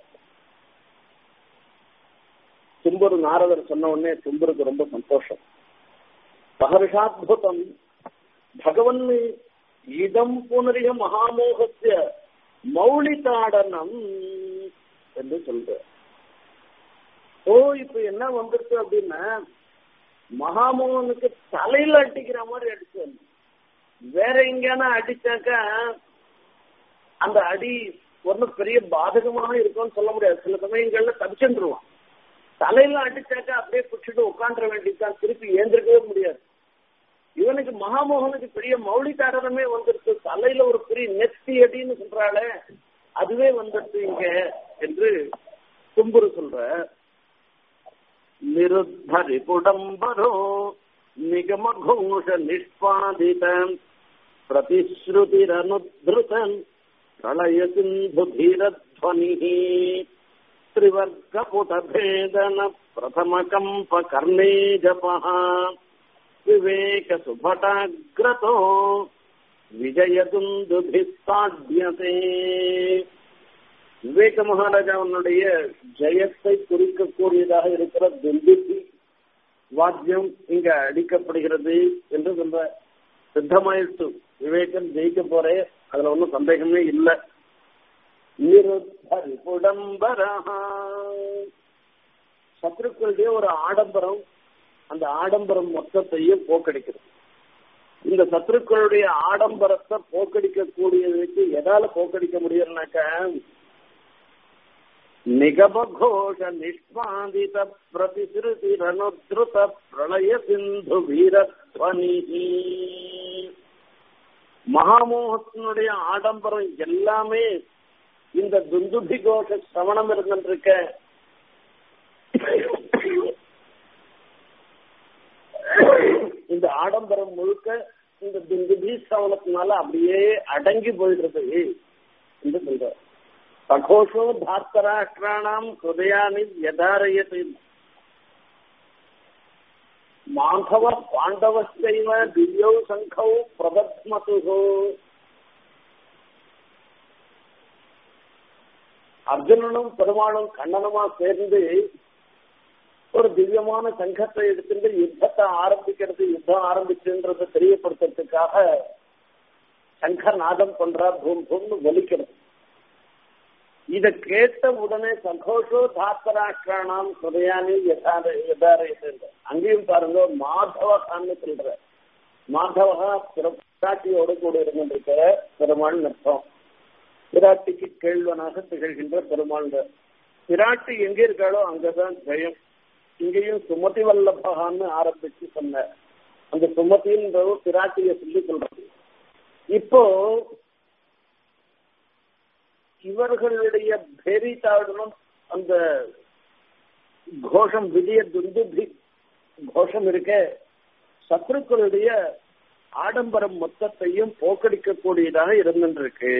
தும்புரு நாரதர் சொன்ன உடனே தும்புருக்கு ரொம்ப சந்தோஷம் மகர்ஷாத்புதம் பகவன் இதம் புனரிய மகாமோகத்திய மௌலிதாடனம் என்று சொல்ற ஓ இப்ப என்ன வந்துருச்சு அப்படின்னா மகாமோகனுக்கு தலையில அடிக்கிற மாதிரி அடிச்சு வேற எங்கேனா அடிச்சாக்கா அந்த அடி ஒன்றும் பெரிய பாதகமாக இருக்கும்னு சொல்ல முடியாது சில சமயங்கள்ல தப்பிச்சுருவான் தலையில அடிச்சாக்கா அப்படியே பிடிச்சிட்டு உட்காந்துட வேண்டியதுதான் திருப்பி ஏந்திருக்கவே முடியாது இவனுக்கு மகாமோகனுக்கு பெரிய மௌலிகாரணமே வந்துருச்சு தலையில ஒரு பெரிய நெத்தி அடின்னு சொல்றாளே அதுவே வந்துருச்சு இங்க என்று தும்புரு சொல்ற நிருத்தரி புடம்பரோ நிகமகோஷ நிஷ்பாதித பிரதிஸ்ருதிரனுத்ருதன் பிரளய சிந்து தீரத்வனி त्रिवर्गपुटभेदन प्रथमकम्पकर्णे जपः विवेकसुभटाग्रतो விஜயதுந்துபிஸ்தாட்யதே விவேக மகாராஜாவனுடைய ஜெயத்தை குறிக்கக்கூடியதாக இருக்கிற துந்துபி வாத்தியம் இங்க அடிக்கப்படுகிறது என்று சொல்ற சித்தமாயிட்டு விவேகம் ஜெயிக்க போறே அதுல ஒன்றும் சந்தேகமே இல்லை நிருத்தரிபுடம்பரா சத்ருக்களுடைய ஒரு ஆடம்பரம் அந்த ஆடம்பரம் மொத்தத்தையும் போக்கடிக்கிறது இந்த சத்ருக்களுடைய ஆடம்பரத்தை போக்கடிக்க கூடியதுக்கு எதால போக்கடிக்க முடியும்னாக்க நிகமகோஷ நிஷ்பாதித பிரதிசிருதி ரணுத்ருத பிரளய சிந்து வீரத்வனி மகாமோகத்தினுடைய ஆடம்பரம் எல்லாமே இந்த துந்துபி கோஷ சிரவணம் இருந்திருக்க இந்த ஆடம்பரம் முழுக்க இந்த துந்துபி சிரவணத்தினால அப்படியே அடங்கி போயிடுறது என்று சொல்ற சகோஷோ தாத்தராஷ்டிராணாம் ஹிருதயானி யதாரயது மாதவ பாண்டவஸ்தைவ திவ்யௌ சங்கௌ பிரபத்மது அர்ஜுனனும் பெருமாளும் கண்ணனுமா சேர்ந்து ஒரு திவ்யமான சங்கத்தை எடுத்துட்டு யுத்தத்தை ஆரம்பிக்கிறது யுத்தம் ஆரம்பிச்சுன்றதை தெரியப்படுத்துறதுக்காக சங்கர் நாதம் பண்றா பூம் பூம்னு ஒலிக்கிறது இத கேட்ட உடனே சந்தோஷோ தாத்தராஷ்டிரானாம் சுதையானி யதார யதாரயது அங்கேயும் பாருங்க மாதவகான்னு சொல்ற மாதவகா பிராட்டியோடு கூட இருந்திருக்கிற பெருமாள் அர்த்தம் பிராட்டிக்கு கேள்வனாக திகழ்கின்ற பெருமாள் பிராட்டி எங்க இருக்காளோ அங்கதான் ஜெயம் இங்கேயும் சுமதி வல்லபகான்னு ஆரம்பிச்சு சொன்ன அந்த சுமதின்றது பிராட்டிய சொல்லி சொல்றது இப்போ இவர்களுடைய பேரித்தாடனும் அந்த கோஷம் விஜய துந்துபி கோஷம் இருக்க சத்ருக்களுடைய ஆடம்பரம் மொத்தத்தையும் போக்கடிக்கக்கூடியதாக இருந்துருக்கு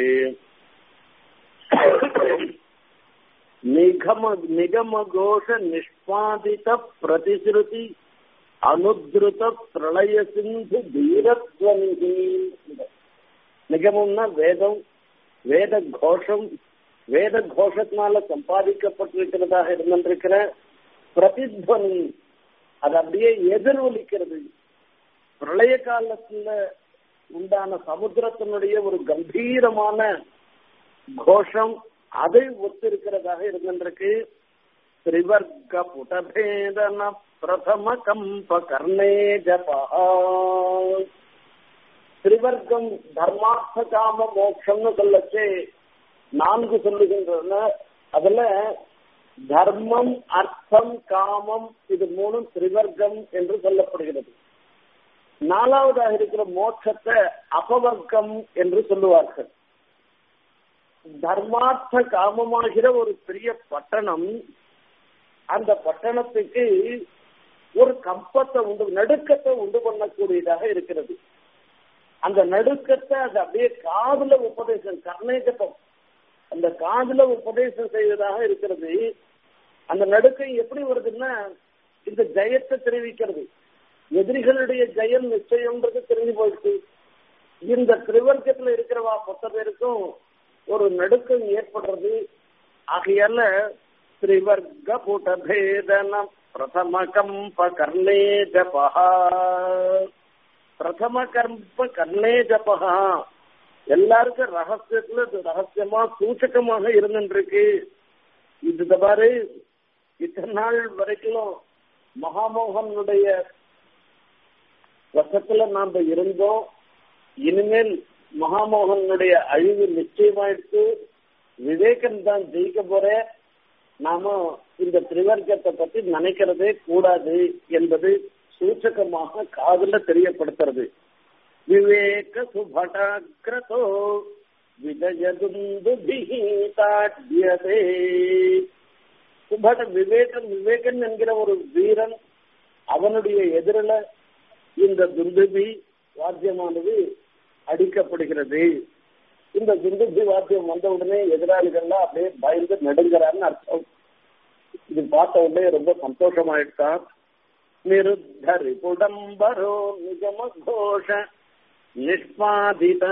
நிகம நிகம கோஷ நிஷ்பாதித பிரதிசிருதி அனுத்ருத பிரளய சிந்து தீரத்வனிகி நிகமம்னா வேதம் வேத கோஷம் வேத கோஷத்தினால சம்பாதிக்கப்பட்டிருக்கிறதாக இருந்திருக்கிற பிரதித்வனி அது அப்படியே எதிரொலிக்கிறது பிரளய காலத்துல உண்டான சமுத்திரத்தினுடைய ஒரு கம்பீரமான கோஷம் அதை ஒத்திருக்கிறதாக இருந்திருக்கு திரிவர்க்க புடபேதன பிரதம கம்ப கர்ணே ஜபா திரிவர்க்கம் தர்மார்த்த காம மோட்சம்னு சொல்லச்சே நான்கு சொல்லுகின்றன அதுல தர்மம் அர்த்தம் காமம் இது மூணும் திரிவர்க்கம் என்று சொல்லப்படுகிறது நாலாவதாக இருக்கிற மோட்சத்தை அபவர்க்கம் என்று சொல்லுவார்கள் தர்மார்த்த காமமாகிற ஒரு பெரிய பட்டணம் அந்த பட்டணத்துக்கு ஒரு கம்பத்தை உண்டு நடுக்கத்தை உண்டு பண்ணக்கூடியதாக இருக்கிறது அந்த நடுக்கத்தை அது அப்படியே காதுல உபதேசம் கர்ணேஜபம் அந்த காதுல உபதேசம் செய்வதாக இருக்கிறது அந்த நடுக்கம் எப்படி வருதுன்னா இந்த ஜெயத்தை தெரிவிக்கிறது எதிரிகளுடைய ஜெயம் நிச்சயம்ன்றது தெரிஞ்சு போயிடுச்சு இந்த திரிவர்க்கத்துல இருக்கிறவா மொத்த பேருக்கும் ஒரு நடுக்கம் ஏற்படுறது ஆகையால திரிவர்க்க புடபேதன பிரதம கம்ப கர்ணே ஜபஹா பிரதம கம்ப கர்ணே ஜபஹா எல்லாருக்கும் ரகசியத்துல இது ரகசியமா சூச்சகமாக இருந்துருக்கு இது பாரு இத்தனை நாள் வரைக்கும் மகாமோகனுடைய வசத்துல நாம இருந்தோம் இனிமேல் மகாமோகனுடைய அழிவு நிச்சயமாயிடுச்சு விவேகன் தான் ஜெயிக்க போற நாம இந்த திரிவர்க்கத்தை பத்தி நினைக்கிறதே கூடாது என்பது சூச்சகமாக காதுல தெரியப்படுத்துறது விவேக சுபடாக்கிரதோ விஜயதுந்துபிஹீதாட்யதே சுபட விவேகன் விவேகன் என்கிற ஒரு வீரன் அவனுடைய எதிரில இந்த துந்துபி வாத்தியமானது அடிக்கப்படுகிறது இந்த துந்துபி வாத்தியம் வந்த உடனே எதிராளிகள்லாம் அப்படியே பயந்து நடுங்கிறான்னு அர்த்தம் இது பார்த்த உடனே ரொம்ப சந்தோஷமாயிட்டான் நிருத்தரி புடம்பரோ நிகம கோஷ நிஷ்பாதித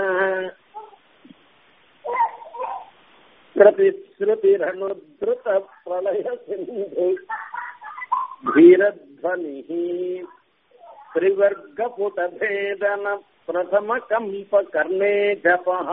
प्रतिश्रुतिरनुद्रुत प्रलय सिन्धु धीरध्वनिः त्रिवर्गपुटभेदन प्रथम कम्प कर्णे जपः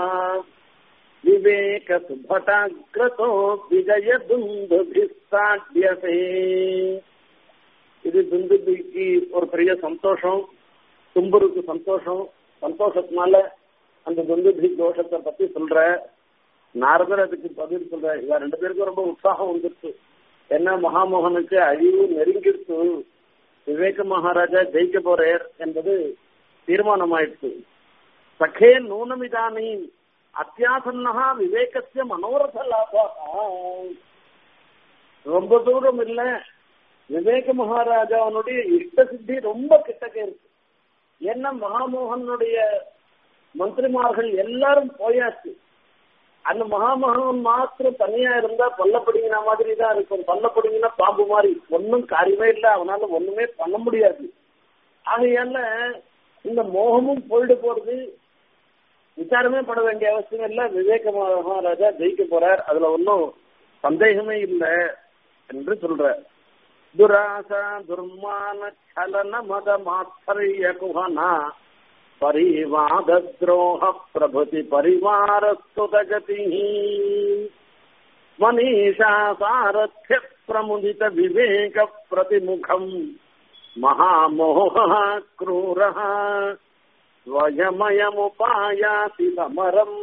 विवेकसुभटाग्रतो विजयदुन्दुभिस्ताड्यसे இது துந்துபிக்கு ஒரு பெரிய சந்தோஷம் தும்புருக்கு சந்தோஷம் சந்தோஷத்தினால அந்த துந்துபி தோஷத்தை பத்தி சொல்ற நாரதர் அதுக்கு பதில் சொல்ற இவ ரெண்டு பேருக்கும் ரொம்ப உற்சாகம் வந்துருச்சு என்ன மகாமோகனுக்கு அழிவு நெருங்கிடுச்சு விவேக மகாராஜா ஜெயிக்க போறார் என்பது தீர்மானமாயிடுச்சு சகே நூனமிதானி அத்தியாசன்னகா விவேகசிய மனோரத லாபா ரொம்ப தூரம் இல்ல விவேக மகாராஜாவனுடைய இஷ்ட சித்தி ரொம்ப கிட்டக்க இருக்கு என்ன மகாமோகனுடைய மந்திரிமார்கள் எல்லாரும் போயாச்சு அந்த மகாமகன் மாத்திரம் தனியா இருந்தா பல்லப்படிங்கின மாதிரி தான் இருக்கும் பல்லப்படிங்கினா பாம்பு மாதிரி ஒன்னும் காரியமே இல்லை அவனால ஒண்ணுமே பண்ண முடியாது ஆகையால இந்த மோகமும் போயிட்டு போறது விசாரமே பட வேண்டிய அவசியம் இல்ல விவேக மகாராஜா ஜெயிக்க போறார் அதுல ஒன்னும் சந்தேகமே இல்லை என்று சொல்ற துராசா துர்மான சலன மத மாத்தரிய குஹனா परिवादद्रोह प्रभृति परिवारस्तुतगतिः मनीषा सारथ्य प्रमुदित विवेक प्रतिमुखम् महामोहः क्रूरः स्वयमयमुपायाति समரம்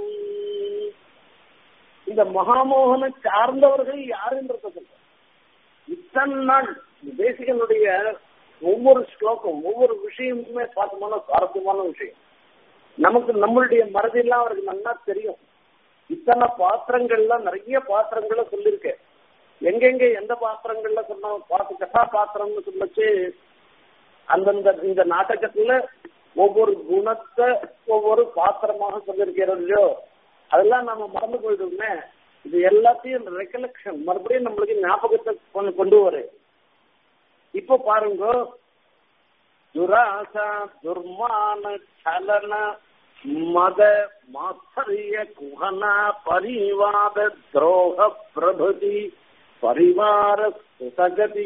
இந்த மகாமோகனை சார்ந்தவர்கள் யாருன்றது இத்தனை நாள் தேசிகனுடைய ஒவ்வொரு ஸ்லோகம் ஒவ்வொரு விஷயமுமே பார்த்தோம்னா சுவாரஸ்யமான விஷயம் நமக்கு நம்மளுடைய மறதியெல்லாம் அவருக்கு நல்லா தெரியும் இத்தனை பாத்திரங்கள்லாம் நிறைய பாத்திரங்களை சொல்லியிருக்கேன் எங்கெங்க எந்த பாத்திரங்கள்ல சொன்ன பாத்து கதாபாத்திரம்னு சொல்லச்சு அந்தந்த இந்த நாடகத்துல ஒவ்வொரு குணத்தை ஒவ்வொரு பாத்திரமாக சொல்லியிருக்கிறோம் அதெல்லாம் நம்ம மறந்து போயிடுவோமே இது எல்லாத்தையும் ரெக்கலெக்ஷன் மறுபடியும் நம்மளுக்கு ஞாபகத்தை கொண்டு கொண்டு வரும் இப்போ பாருங்க துராசா துர்மான சலன மத மாத்தரிய குஹன பரிவாத துரோக பிரபதி பரிவார சுதகதி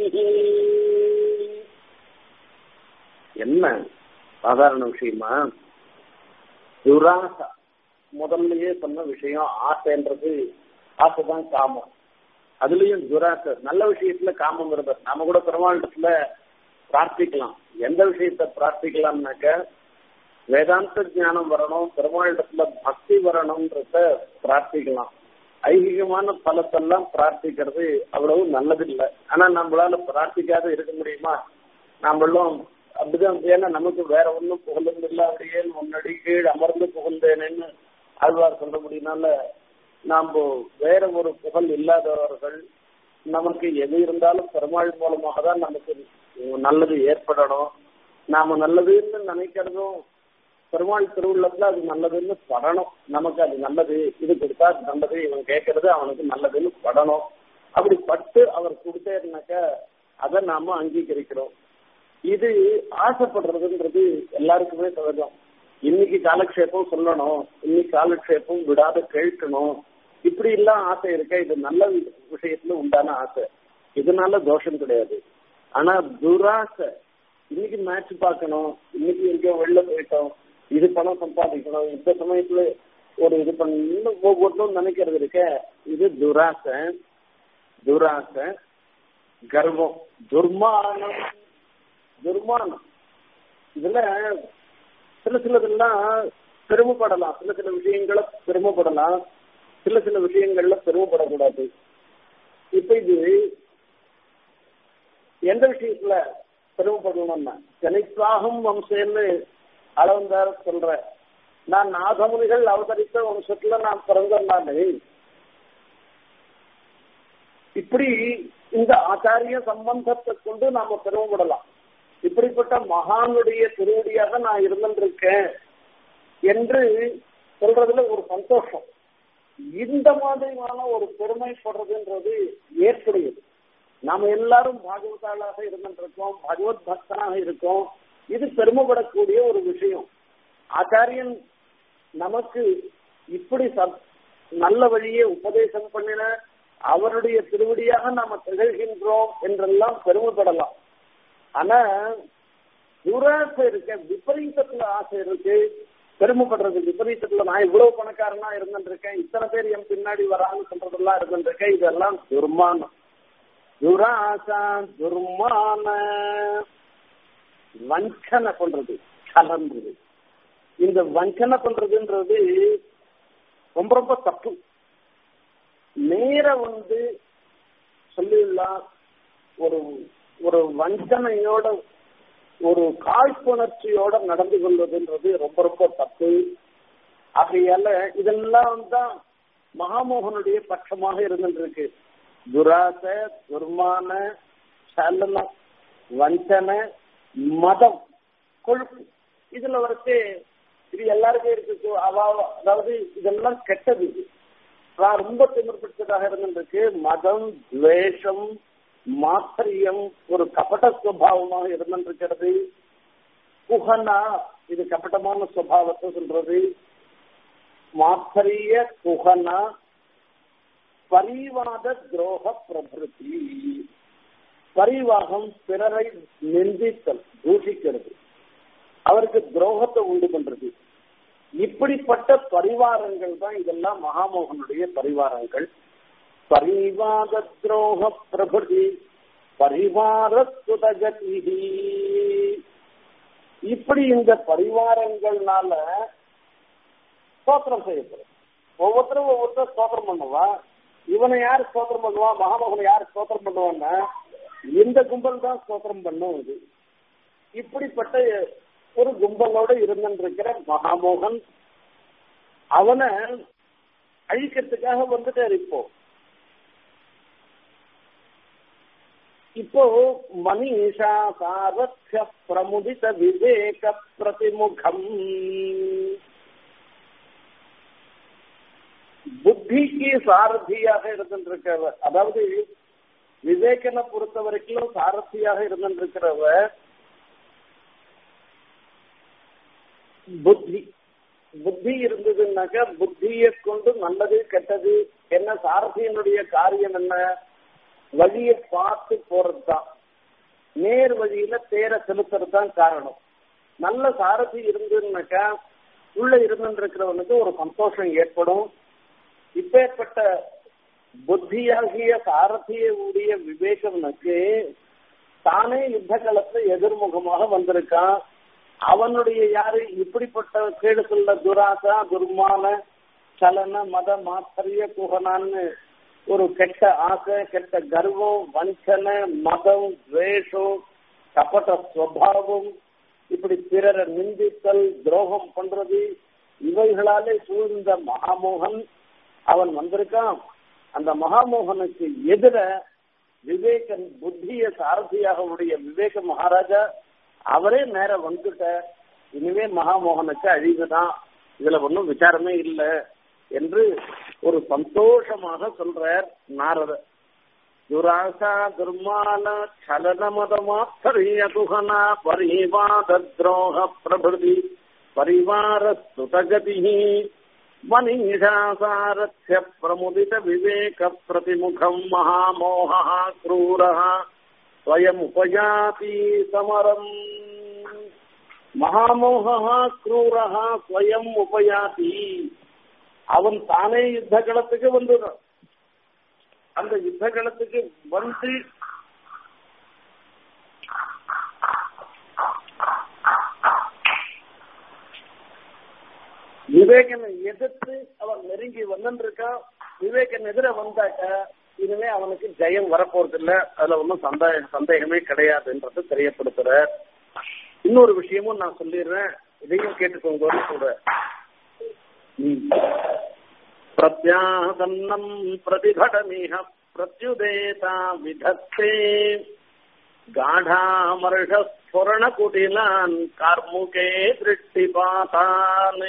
என்ன சாதாரண விஷயமா துராசா முதல்லயே சொன்ன விஷயம் ஆசைன்றது ஆசைதான் காமம் அதுலயும் துராசை நல்ல விஷயத்துல காமம் இருந்தது நம்ம கூட பெருமாண்டத்துல பிரார்த்திக்கலாம் எந்த விஷயத்த பிரார்த்திக்கலாம்னாக்க வேதாந்த ஞானம் வரணும் பெருமாளிடத்துல பக்தி வரணும்ன்றத பிரார்த்திக்கலாம் ஐகிகமான பலத்தெல்லாம் பிரார்த்திக்கிறது அவ்வளவு நல்லது இல்லை ஆனா நம்மளால பிரார்த்திக்காத இருக்க முடியுமா நாமெல்லாம் அப்படிதான் ஏன்னா நமக்கு வேற ஒன்றும் புகழும் இல்லை அப்படியே முன்னாடி கீழ் அமர்ந்து புகழ்ந்தேனேன்னு ஆழ்வார் சொல்ல முடியினால நாம் வேற ஒரு புகழ் இல்லாதவர்கள் நமக்கு எது இருந்தாலும் பெருமாள் மூலமாக தான் நமக்கு நல்லது ஏற்படணும் நாம நல்லதுன்னு நினைக்கிறதும் பெருமாள் திருவுள்ளத்துல அது நல்லதுன்னு படணும் நமக்கு அது நல்லது இது கொடுத்தா அது நல்லது இவன் கேட்கறது அவனுக்கு நல்லதுன்னு படணும் அப்படி பட்டு அவர் கொடுத்தேன்னாக்க அதை நாம அங்கீகரிக்கிறோம் இது ஆசைப்படுறதுன்றது எல்லாருக்குமே சகஜம் இன்னைக்கு காலக்ஷேபம் சொல்லணும் இன்னைக்கு காலக்ஷேபம் விடாத கேட்கணும் இப்படி எல்லாம் ஆசை இருக்க இது நல்ல விஷயத்துல உண்டான ஆசை இதனால தோஷம் கிடையாது ஆனா துராசை இன்னைக்கு மேட்ச் பார்க்கணும் இன்னைக்கு எங்கேயோ வெளில போயிட்டோம் இது பணம் சம்பாதிக்கணும் இந்த சமயத்துல ஒரு இது பண்ண ஒவ்வொருத்தரும் நினைக்கிறது இருக்க இது துராசை துராசை கர்வம் துர்மானம் துர்மானம் இதுல சில சிலதெல்லாம் பெருமைப்படலாம் சில சில விஷயங்களை பெருமைப்படலாம் சில சில விஷயங்கள்ல பெருமைப்படக்கூடாது இப்ப இது எந்த விஷயத்துல பெருமைப்படணும்னா ஜனித்வாகம் வம்சம்னு அளவந்தார் சொல்ற நான் நாகமுனிகள் அவதரித்த வம்சத்துல நான் பிறந்தனாலே இப்படி இந்த ஆச்சாரிய சம்பந்தத்தை கொண்டு நாம பெருமைப்படலாம் இப்படிப்பட்ட மகானுடைய திருவடியாக நான் இருந்திருக்கேன் என்று சொல்றதுல ஒரு சந்தோஷம் இந்த மாதிரியான ஒரு பெருமைப்படுறதுன்றது ஏற்புடையது நாம எல்லாரும் பாகவதாளாக இருந்திருக்கோம் பகவத் பக்தனாக இருக்கோம் இது பெருமைப்படக்கூடிய ஒரு விஷயம் ஆச்சாரியன் நமக்கு இப்படி நல்ல வழியே உபதேசம் பண்ணின அவருடைய திருவடியாக நாம திகழ்கின்றோம் என்றெல்லாம் பெருமைப்படலாம் ஆனா துராசை இருக்க விபரீதத்துல ஆசை இருக்கு பெருமைப்படுறது விபரீதத்துல நான் இவ்வளவு பணக்காரனா இருந்துருக்கேன் இத்தனை பேர் என் பின்னாடி வரான்னு சொல்றதெல்லாம் இருந்துருக்கேன் இதெல்லாம் துர்மானம் துராசா துர்மான வஞ்சனை பண்றது கலன்றது இந்த வஞ்சனை பண்றதுன்றது ரொம்ப ரொம்ப தப்பு நேர வந்து சொல்லிடலாம் ஒரு ஒரு வஞ்சனையோட ஒரு காழ்ப்புணர்ச்சியோட நடந்து கொள்வதுன்றது ரொம்ப ரொம்ப தப்பு ஆகையால இதெல்லாம் தான் மகாமோகனுடைய பட்சமாக இருந்துருக்கு துராச துர்மான சலனம் வஞ்சனை மதம் கொழுப்பு இதுல வரைச்சு இது எல்லாருக்கும் இருக்கு அதாவது இதெல்லாம் கெட்டது நான் ரொம்ப திமிர் பிடிச்சதாக இருந்திருக்கு மதம் துவேஷம் மாத்திரியம் ஒரு கபட சுவாவமாக இருந்திருக்கிறது குஹனா இது கபட்டமான சுவாவத்தை சொல்றது மாத்திரிய குஹனா பரிவாத துரோக பிரபிருத்தி பரிவாகம் பிறரை நிந்தித்தல் தூஷிக்கிறது அவருக்கு துரோகத்தை உண்டு பண்றது இப்படிப்பட்ட பரிவாரங்கள் தான் இதெல்லாம் மகாமோகனுடைய பரிவாரங்கள் பரிவாத துரோக பிரபுதி பரிவார சுதகதி இப்படி இந்த பரிவாரங்கள்னால ஸ்தோத்திரம் செய்யப்படும் ஒவ்வொருத்தரும் ஒவ்வொருத்தர் ஸ்தோத்திரம் பண்ணுவா இவனை யார் ஸ்தோத்திரம் பண்ணுவா மகாமோகனை யார் ஸ்தோத்திரம் பண்ணுவான்னா இந்த கும்பல் தான் ஸ்தோத்திரம் பண்ணும் இது இப்படிப்பட்ட ஒரு கும்பலோட இருந்திருக்கிற மகாமோகன் அவனை அழிக்கிறதுக்காக வந்துட்டார் இப்போ இப்போ மனிஷா சாரத்ய பிரமுதித விவேக பிரதிமுகம் புத்திக்கு சாரதியாக இருந்திருக்கிறவர் அதாவது விவேகனை பொறுத்த வரைக்கும் சாரதியாக இருந்திருக்கிறவர் புத்தி புத்தி இருந்ததுன்னாக்க புத்தியை கொண்டு நல்லது கெட்டது என்ன சாரதியினுடைய காரியம் என்ன வழியை பார்த்து போறதுதான் நேர் வழியில தேர செலுத்துறது தான் காரணம் நல்ல சாரதி இருந்ததுன்னாக்கா உள்ள இருந்துருக்கிறவனுக்கு ஒரு சந்தோஷம் ஏற்படும் இப்பேற்பட்ட புத்தியாகிய சாரதிய உடைய விவேகம்னுக்கு தானே யுத்த காலத்துல எதிர்முகமாக வந்திருக்கான் அவனுடைய யாரு இப்படிப்பட்ட கேடு சொல்ல துராசா துர்மான சலன மத மாத்தரிய குகனான்னு ஒரு கெட்ட ஆசை கெட்ட கர்வம் வஞ்சனை மதம் துவேஷம் கபட ஸ்வபாவம் இப்படி பிறரை நிந்தித்தல் துரோகம் பண்றது இவைகளாலே சூழ்ந்த மகாமோகன் அவன் வந்திருக்கான் அந்த மகாமோகனுக்கு எதிர விவேகன் புத்திய சாரதியாக உடைய விவேக மகாராஜா அவரே நேர வந்துட்ட இனிமே மகாமோகனுக்கு அழிவுதான் இதுல ஒன்றும் விசாரமே இல்லை என்று ஒரு சந்தோஷமாக சொல்றார் நாரதர் துராசா துர்மால சலன மதமாத்தரிய குஹனா பரிவாத துரோக பிரபதி பரிவார சுதகதி மனிஷாசாரஸ்ய பிரமுதித விவேக பிரதிமுகம் மகாமோக क्रूर स्वयमुपयाति समरम् மகாமோகா क्रूरः ஸ்வயம் உபயாதி அவன் தானே யுத்த களத்துக்கு வந்துடுறான் அந்த யுத்த களத்துக்கு வந்து விவேகனை எதிர்த்து அவன் நெருங்கி வந்துருக்கான் விவேகன் எதிர வந்தாக்க இனிமே அவனுக்கு ஜெயம் வரப்போறது இல்ல அதுல ஒன்றும் சந்தேக சந்தேகமே கிடையாதுன்றது தெரியப்படுத்துற இன்னொரு விஷயமும் நான் சொல்லிடுறேன் இதையும் கேட்டுக்கோங்கன்னு சொல்றேன் பிரத்யாசன்னம் பிரதிபடமிக பிரத்யுதேதா விதத்தே गाढामर्षस्फुरणकुटिलान् कार्मुके दृष्टिपातान्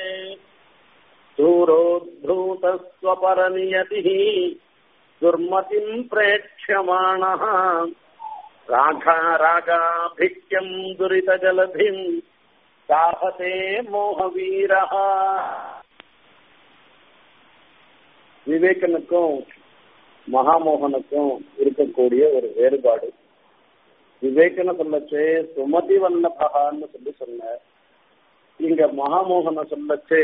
दूरोद्भूतस्वपरनियतिः दुर्मतिम् प्रेक्ष्यमाणः राघा रागाभिक्यम् दुरितजलधिम् साहते मोहवीरः விவேகனுக்கும் மகாமோகனுக்கும் இருக்கக்கூடிய ஒரு வேறுபாடு விவேகன சொல்லச்சே சுமதி வல்லபகான்னு சொல்லி சொன்ன இங்க மகாமோகன சொல்லச்சே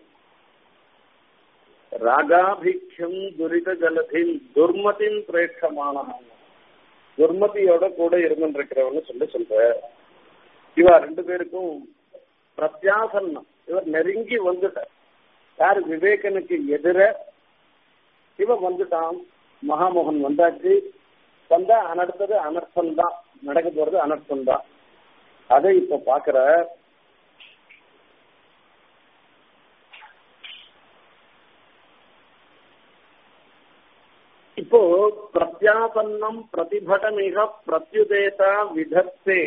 ராகாபிக்ஷம் துரித ஜலதின் துர்மதின் பிரேட்சமான துர்மதியோட கூட இருந்துருக்கிறவன்னு சொல்லி சொல்ற இவா ரெண்டு பேருக்கும் பிரத்யாசன்னம் இவர் நெருங்கி வந்துட்ட யார் விவேகனுக்கு எதிர இவன் வந்துட்டான் மகாமோகன் வந்தாச்சு வந்தா அனடுத்தது அனர்த்தம் தான் நடக்க போறது அனர்த்தம் தான் அதை இப்ப பாக்குற இப்போ பிரத்யாசன்னம் பிரதிபடமிக பிரத்யுதேதா விதத்தே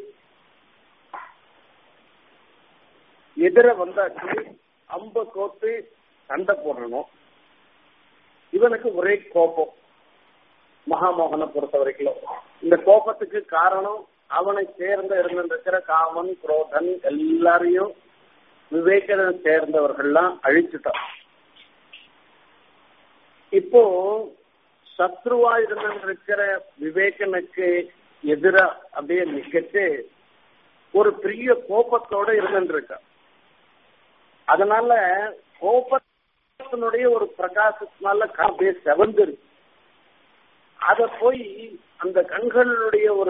எதிர வந்தாச்சு அம்ப கோத்து சண்டை போடணும் இவனுக்கு ஒரே கோபம் மகாமோகனை பொறுத்த வரைக்கும் இந்த கோபத்துக்கு காரணம் அவனை சேர்ந்த இருந்திருக்கிற காமன் குரோதன் எல்லாரையும் விவேகனை சேர்ந்தவர்கள்லாம் அழிச்சுட்டான் இப்போ சத்ருவா இருந்திருக்கிற விவேகனுக்கு எதிரா அப்படியே நிக்கச்சு ஒரு பெரிய கோபத்தோட இருந்துருக்கான் அதனால கோபத்தினுடைய ஒரு பிரகாசத்தினால அப்படியே செவந்துருக்கு அத போய் அந்த கண்களுடைய ஒரு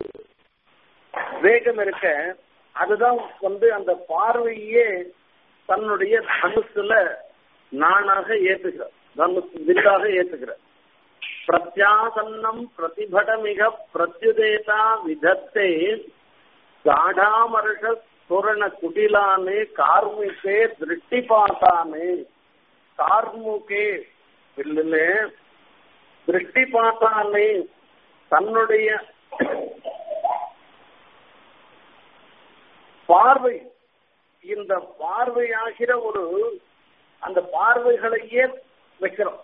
வேகம் இருக்க அதுதான் வந்து அந்த பார்வையே தன்னுடைய தனுசுல நானாக ஏத்துகிறார் தனுசு வில்லாக ஏத்துகிறார் பிரத்யாசன்னம் பிரதிபடமிக பிரத்யுதேதா விதத்தே காடாமர்ஷ சுரண குடிலானே கார்மிகே திருஷ்டி பார்த்தானே கார்முகே இல்லைன்னு திருஷ்டி பார்த்தானே தன்னுடைய பார்வை இந்த பார்வையாகிற ஒரு அந்த பார்வைகளையே வைக்கிறோம்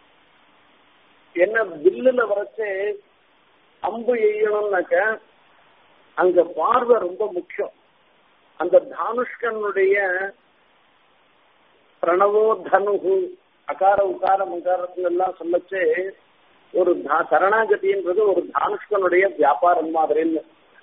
என்ன வில்லுல வரைச்சு அம்பு எய்யணும்னாக்க அங்க பார்வை ரொம்ப முக்கியம் அந்த தானுஷ்கனுடைய பிரணவோ தனுகு அகார உகார முகாரத்துல எல்லாம் சொல்லச்சு ஒரு சரணாகதின்றது ஒரு தானுஷ்கனுடைய வியாபாரம் மாதிரின்னு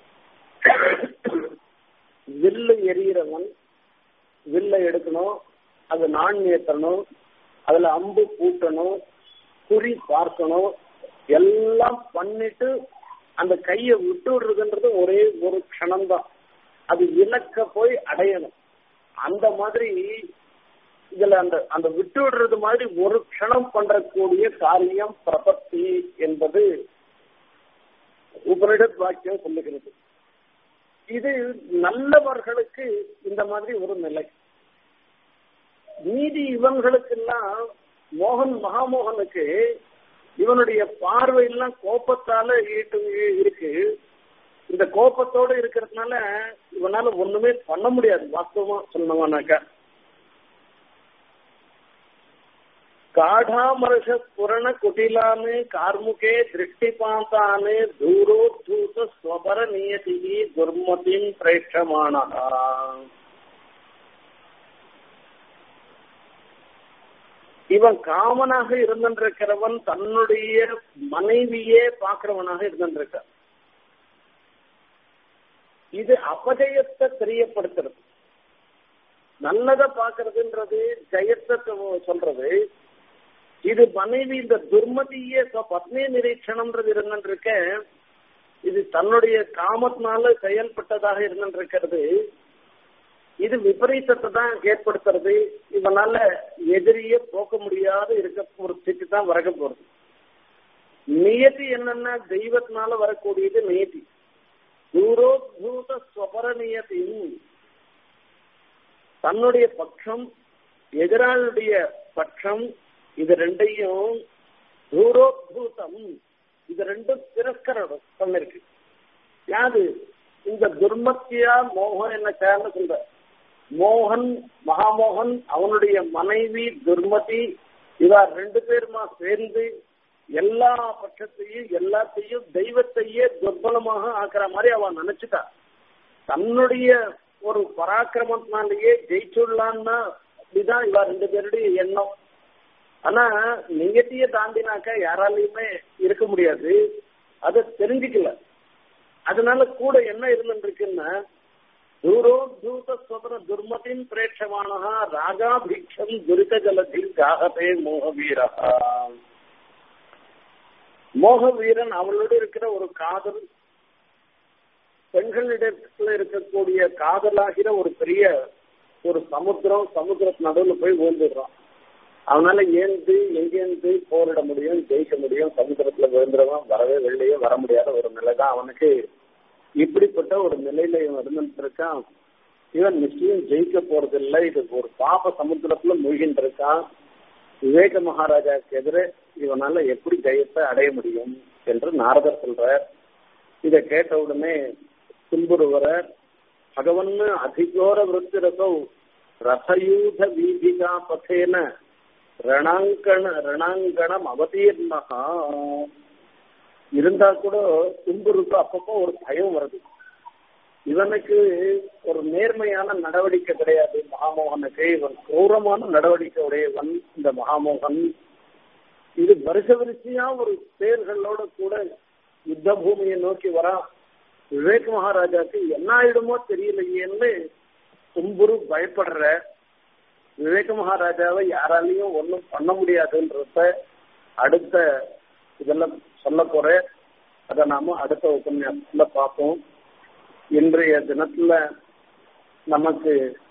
வில்லு எரியறவன் வில்ல எடுக்கணும் அது நான் ஏற்றணும் அதுல அம்பு பூட்டணும் குறி பார்க்கணும் எல்லாம் பண்ணிட்டு அந்த கையை விட்டு விடுறதுன்றது ஒரே ஒரு க்ஷணம்தான் அது இலக்க போய் அடையணும் அந்த மாதிரி இதுல அந்த அந்த விட்டு விடுறது மாதிரி ஒரு க்ஷணம் பண்றக்கூடிய காரியம் பிரபத்தி என்பது உபனிடத் வாக்கியம் சொல்லுகிறது இது நல்லவர்களுக்கு இந்த மாதிரி ஒரு நிலை மீதி இவங்களுக்கெல்லாம் மோகன் மகாமோகனுக்கு இவனுடைய பார்வையெல்லாம் கோபத்தால ஈட்டு இருக்கு இந்த கோபத்தோட இருக்கிறதுனால இவனால ஒண்ணுமே பண்ண முடியாது வாஸ்தவமா சொன்னவனாக்கா காடாமர்ஷ புரண குட்டிலானு கார்முகே திருஷ்டிபாந்தானு தூரோத்தூத ஸ்வபர நியதி துர்மதின் பிரேட்சமானா இவன் காமனாக இருந்திருக்கிறவன் தன்னுடைய மனைவியே பார்க்கிறவனாக இருந்திருக்க இது அபஜயத்தை தெரியப்படுத்துறது நல்லதை பாக்குறதுன்றது ஜெயத்தை சொல்றது இது மனைவி இந்த துர்மதியே பத்னி நிரீட்சணம்ன்றது இருந்திருக்க இது தன்னுடைய காமத்தினால செயல்பட்டதாக இருந்திருக்கிறது இது விபரீதத்தை தான் ஏற்படுத்துறது இவனால எதிரியே போக்க முடியாத இருக்க ஒரு ஸ்திதி தான் வரக போறது நியதி என்னன்னா தெய்வத்தினால வரக்கூடியது நியதி தூரோத்பூத ஸ்வபர நியதி தன்னுடைய பட்சம் எதிராளுடைய பட்சம் இது ரெண்டையும் தூரோத்பூதம் இது ரெண்டும் திரஸ்கரம் பண்ணிருக்கு யாது இந்த துர்மத்தியா மோகன் என்ன சேர்ந்து சொல்ற மோகன் மகாமோகன் அவனுடைய மனைவி துர்மதி இவா ரெண்டு பேருமா சேர்ந்து எல்லா பட்சத்தையும் எல்லாத்தையும் தெய்வத்தையே துர்பலமாக ஆக்குற மாதிரி அவன் நினைச்சுட்டா தன்னுடைய ஒரு பராக்கிரமத்தினாலேயே ஜெயிச்சுடலான்னா அப்படிதான் இவா ரெண்டு பேருடைய எண்ணம் ஆனா நிகழ்ச்சியை தாண்டினாக்க யாராலையுமே இருக்க முடியாது அதை தெரிஞ்சுக்கல அதனால கூட என்ன இருந்துருக்குன்னா தூரோ தூத ஸ்வதன துர்மதின் பிரேட்சமானஹா ராகாபிக்ஷம் துரித ஜலதில் காகதே மோகவீரா மோகவீரன் அவளோடு இருக்கிற ஒரு காதல் பெண்களிடத்துல இருக்கக்கூடிய காதலாகிற ஒரு பெரிய ஒரு சமுத்திரம் சமுத்திரத்து நடுவில் போய் விழுந்துடுறான் அவனால ஏந்து எங்கேருந்து போரிட முடியும் ஜெயிக்க முடியும் சமுத்திரத்துல விழுந்துறவன் வரவே வெளியே வர முடியாத ஒரு நிலை தான் அவனுக்கு இப்படிப்பட்ட ஒரு நிலையில இவன் இருந்துட்டு இருக்கான் இவன் நிச்சயம் ஜெயிக்க போறது இல்லை இது ஒரு பாப சமுத்திரத்துல மூழ்கின்ற இருக்கான் விவேக மகாராஜாவுக்கு எதிரே இவனால எப்படி ஜெயத்தை அடைய முடியும் என்று நாரதர் சொல்றார் இதை கேட்ட உடனே துன்புறுவர பகவன் அதிகோர விருத்திரசௌ ரசயூத வீதிகா பதேன ரணாங்கண ரணாங்கணம் அவதீர்ணகா இருந்தா கூட துன்புறுக்கு அப்பப்போ ஒரு பயம் வருது இவனுக்கு ஒரு நேர்மையான நடவடிக்கை கிடையாது மகாமோகனுக்கு இவன் கோரமான நடவடிக்கை உடையவன் இந்த மகாமோகன் இது வருஷ வரிசையா ஒரு பேர்களோட கூட யுத்த பூமியை நோக்கி வரா விவேக் மகாராஜாக்கு என்ன ஆயிடுமோ தெரியலையேன்னு தும்புரு பயப்படுற விவேக மகாராஜாவை யாராலையும் ஒன்றும் பண்ண முடியாதுன்றத அடுத்த இதெல்லாம் சொல்ல போறேன் அதை நாம அடுத்த உபன்யாசத்துல பார்ப்போம் இன்றைய தினத்துல நமக்கு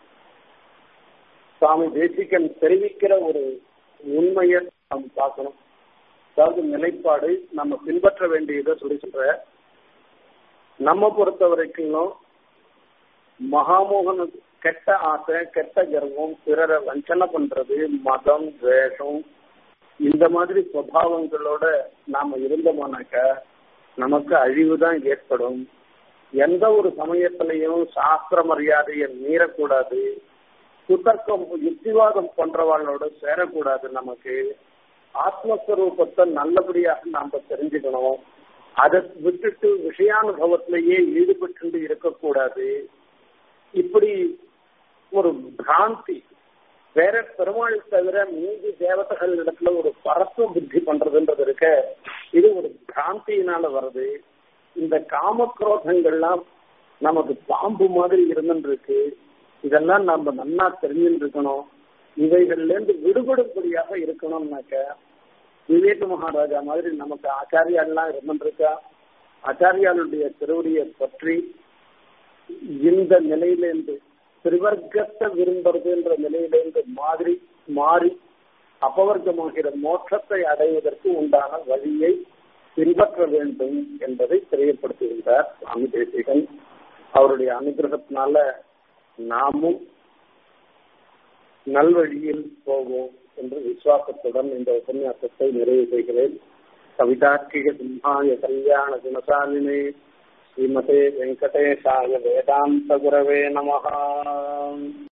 சுவாமி தேசிகன் தெரிவிக்கிற ஒரு உண்மையை நாம் பார்க்கணும் அதாவது நிலைப்பாடு நம்ம பின்பற்ற வேண்டியதை சொல்லி சொல்ற நம்ம பொறுத்த வரைக்கும் மகாமோகன் கெட்ட ஆசை கெட்ட கர்வம் பிறரை வஞ்சனை பண்றது மதம் வேஷம் இந்த மாதிரி சுவாவங்களோட நாம இருந்தோமானாக்க நமக்கு அழிவு தான் ஏற்படும் எந்த ஒரு சமயத்திலையும் சாஸ்திர மரியாதையை மீறக்கூடாது குதர்க்கம் யுக்திவாதம் போன்றவர்களோட சேரக்கூடாது நமக்கு ஆத்மஸ்வரூபத்தை நல்லபடியாக நாம தெரிஞ்சுக்கணும் அதை விட்டுட்டு விஷயானுபவத்திலேயே ஈடுபட்டு இருக்கக்கூடாது இப்படி ஒரு பிராந்தி வேற பெருமாள் தவிர மீதி தேவதைகள் இடத்துல ஒரு பரஸ்வ புத்தி பண்றதுன்றது இருக்க இது ஒரு பிராந்தியினால வருது இந்த காமக்ரோதங்கள்லாம் நமக்கு பாம்பு மாதிரி இருந்துருக்கு இதெல்லாம் நம்ம நன்னா தெரிஞ்சுட்டு இருக்கணும் இவைகள்ல இருந்து விடுபடும்படியாக இருக்கணும்னாக்க விவேக மகாராஜா மாதிரி நமக்கு ஆச்சாரியாலாம் இருந்துருக்கா ஆச்சாரியாளுடைய திருவடியை பற்றி இந்த நிலையிலேருந்து திரிவர்க்கத்தை விரும்புறதுன்ற நிலையிலேருந்து மாதிரி மாறி அபவர்க்கமாகிற மோட்சத்தை அடைவதற்கு உண்டான வழியை பின்பற்ற வேண்டும் என்பதை தெரியப்படுத்துகின்றார் சுவாமி தேசிகன் அவருடைய அனுகிரகத்தினால நாமும் நல்வழியில் போவோம் என்று விசுவாசத்துடன் இந்த உபன்யாசத்தை நிறைவு செய்கிறேன் கவிதார்க்கிக சிம்ஹாய கல்யாண குணசாலினே ஸ்ரீமதே வெங்கடேஷாய வேதாந்த குரவே நமஹா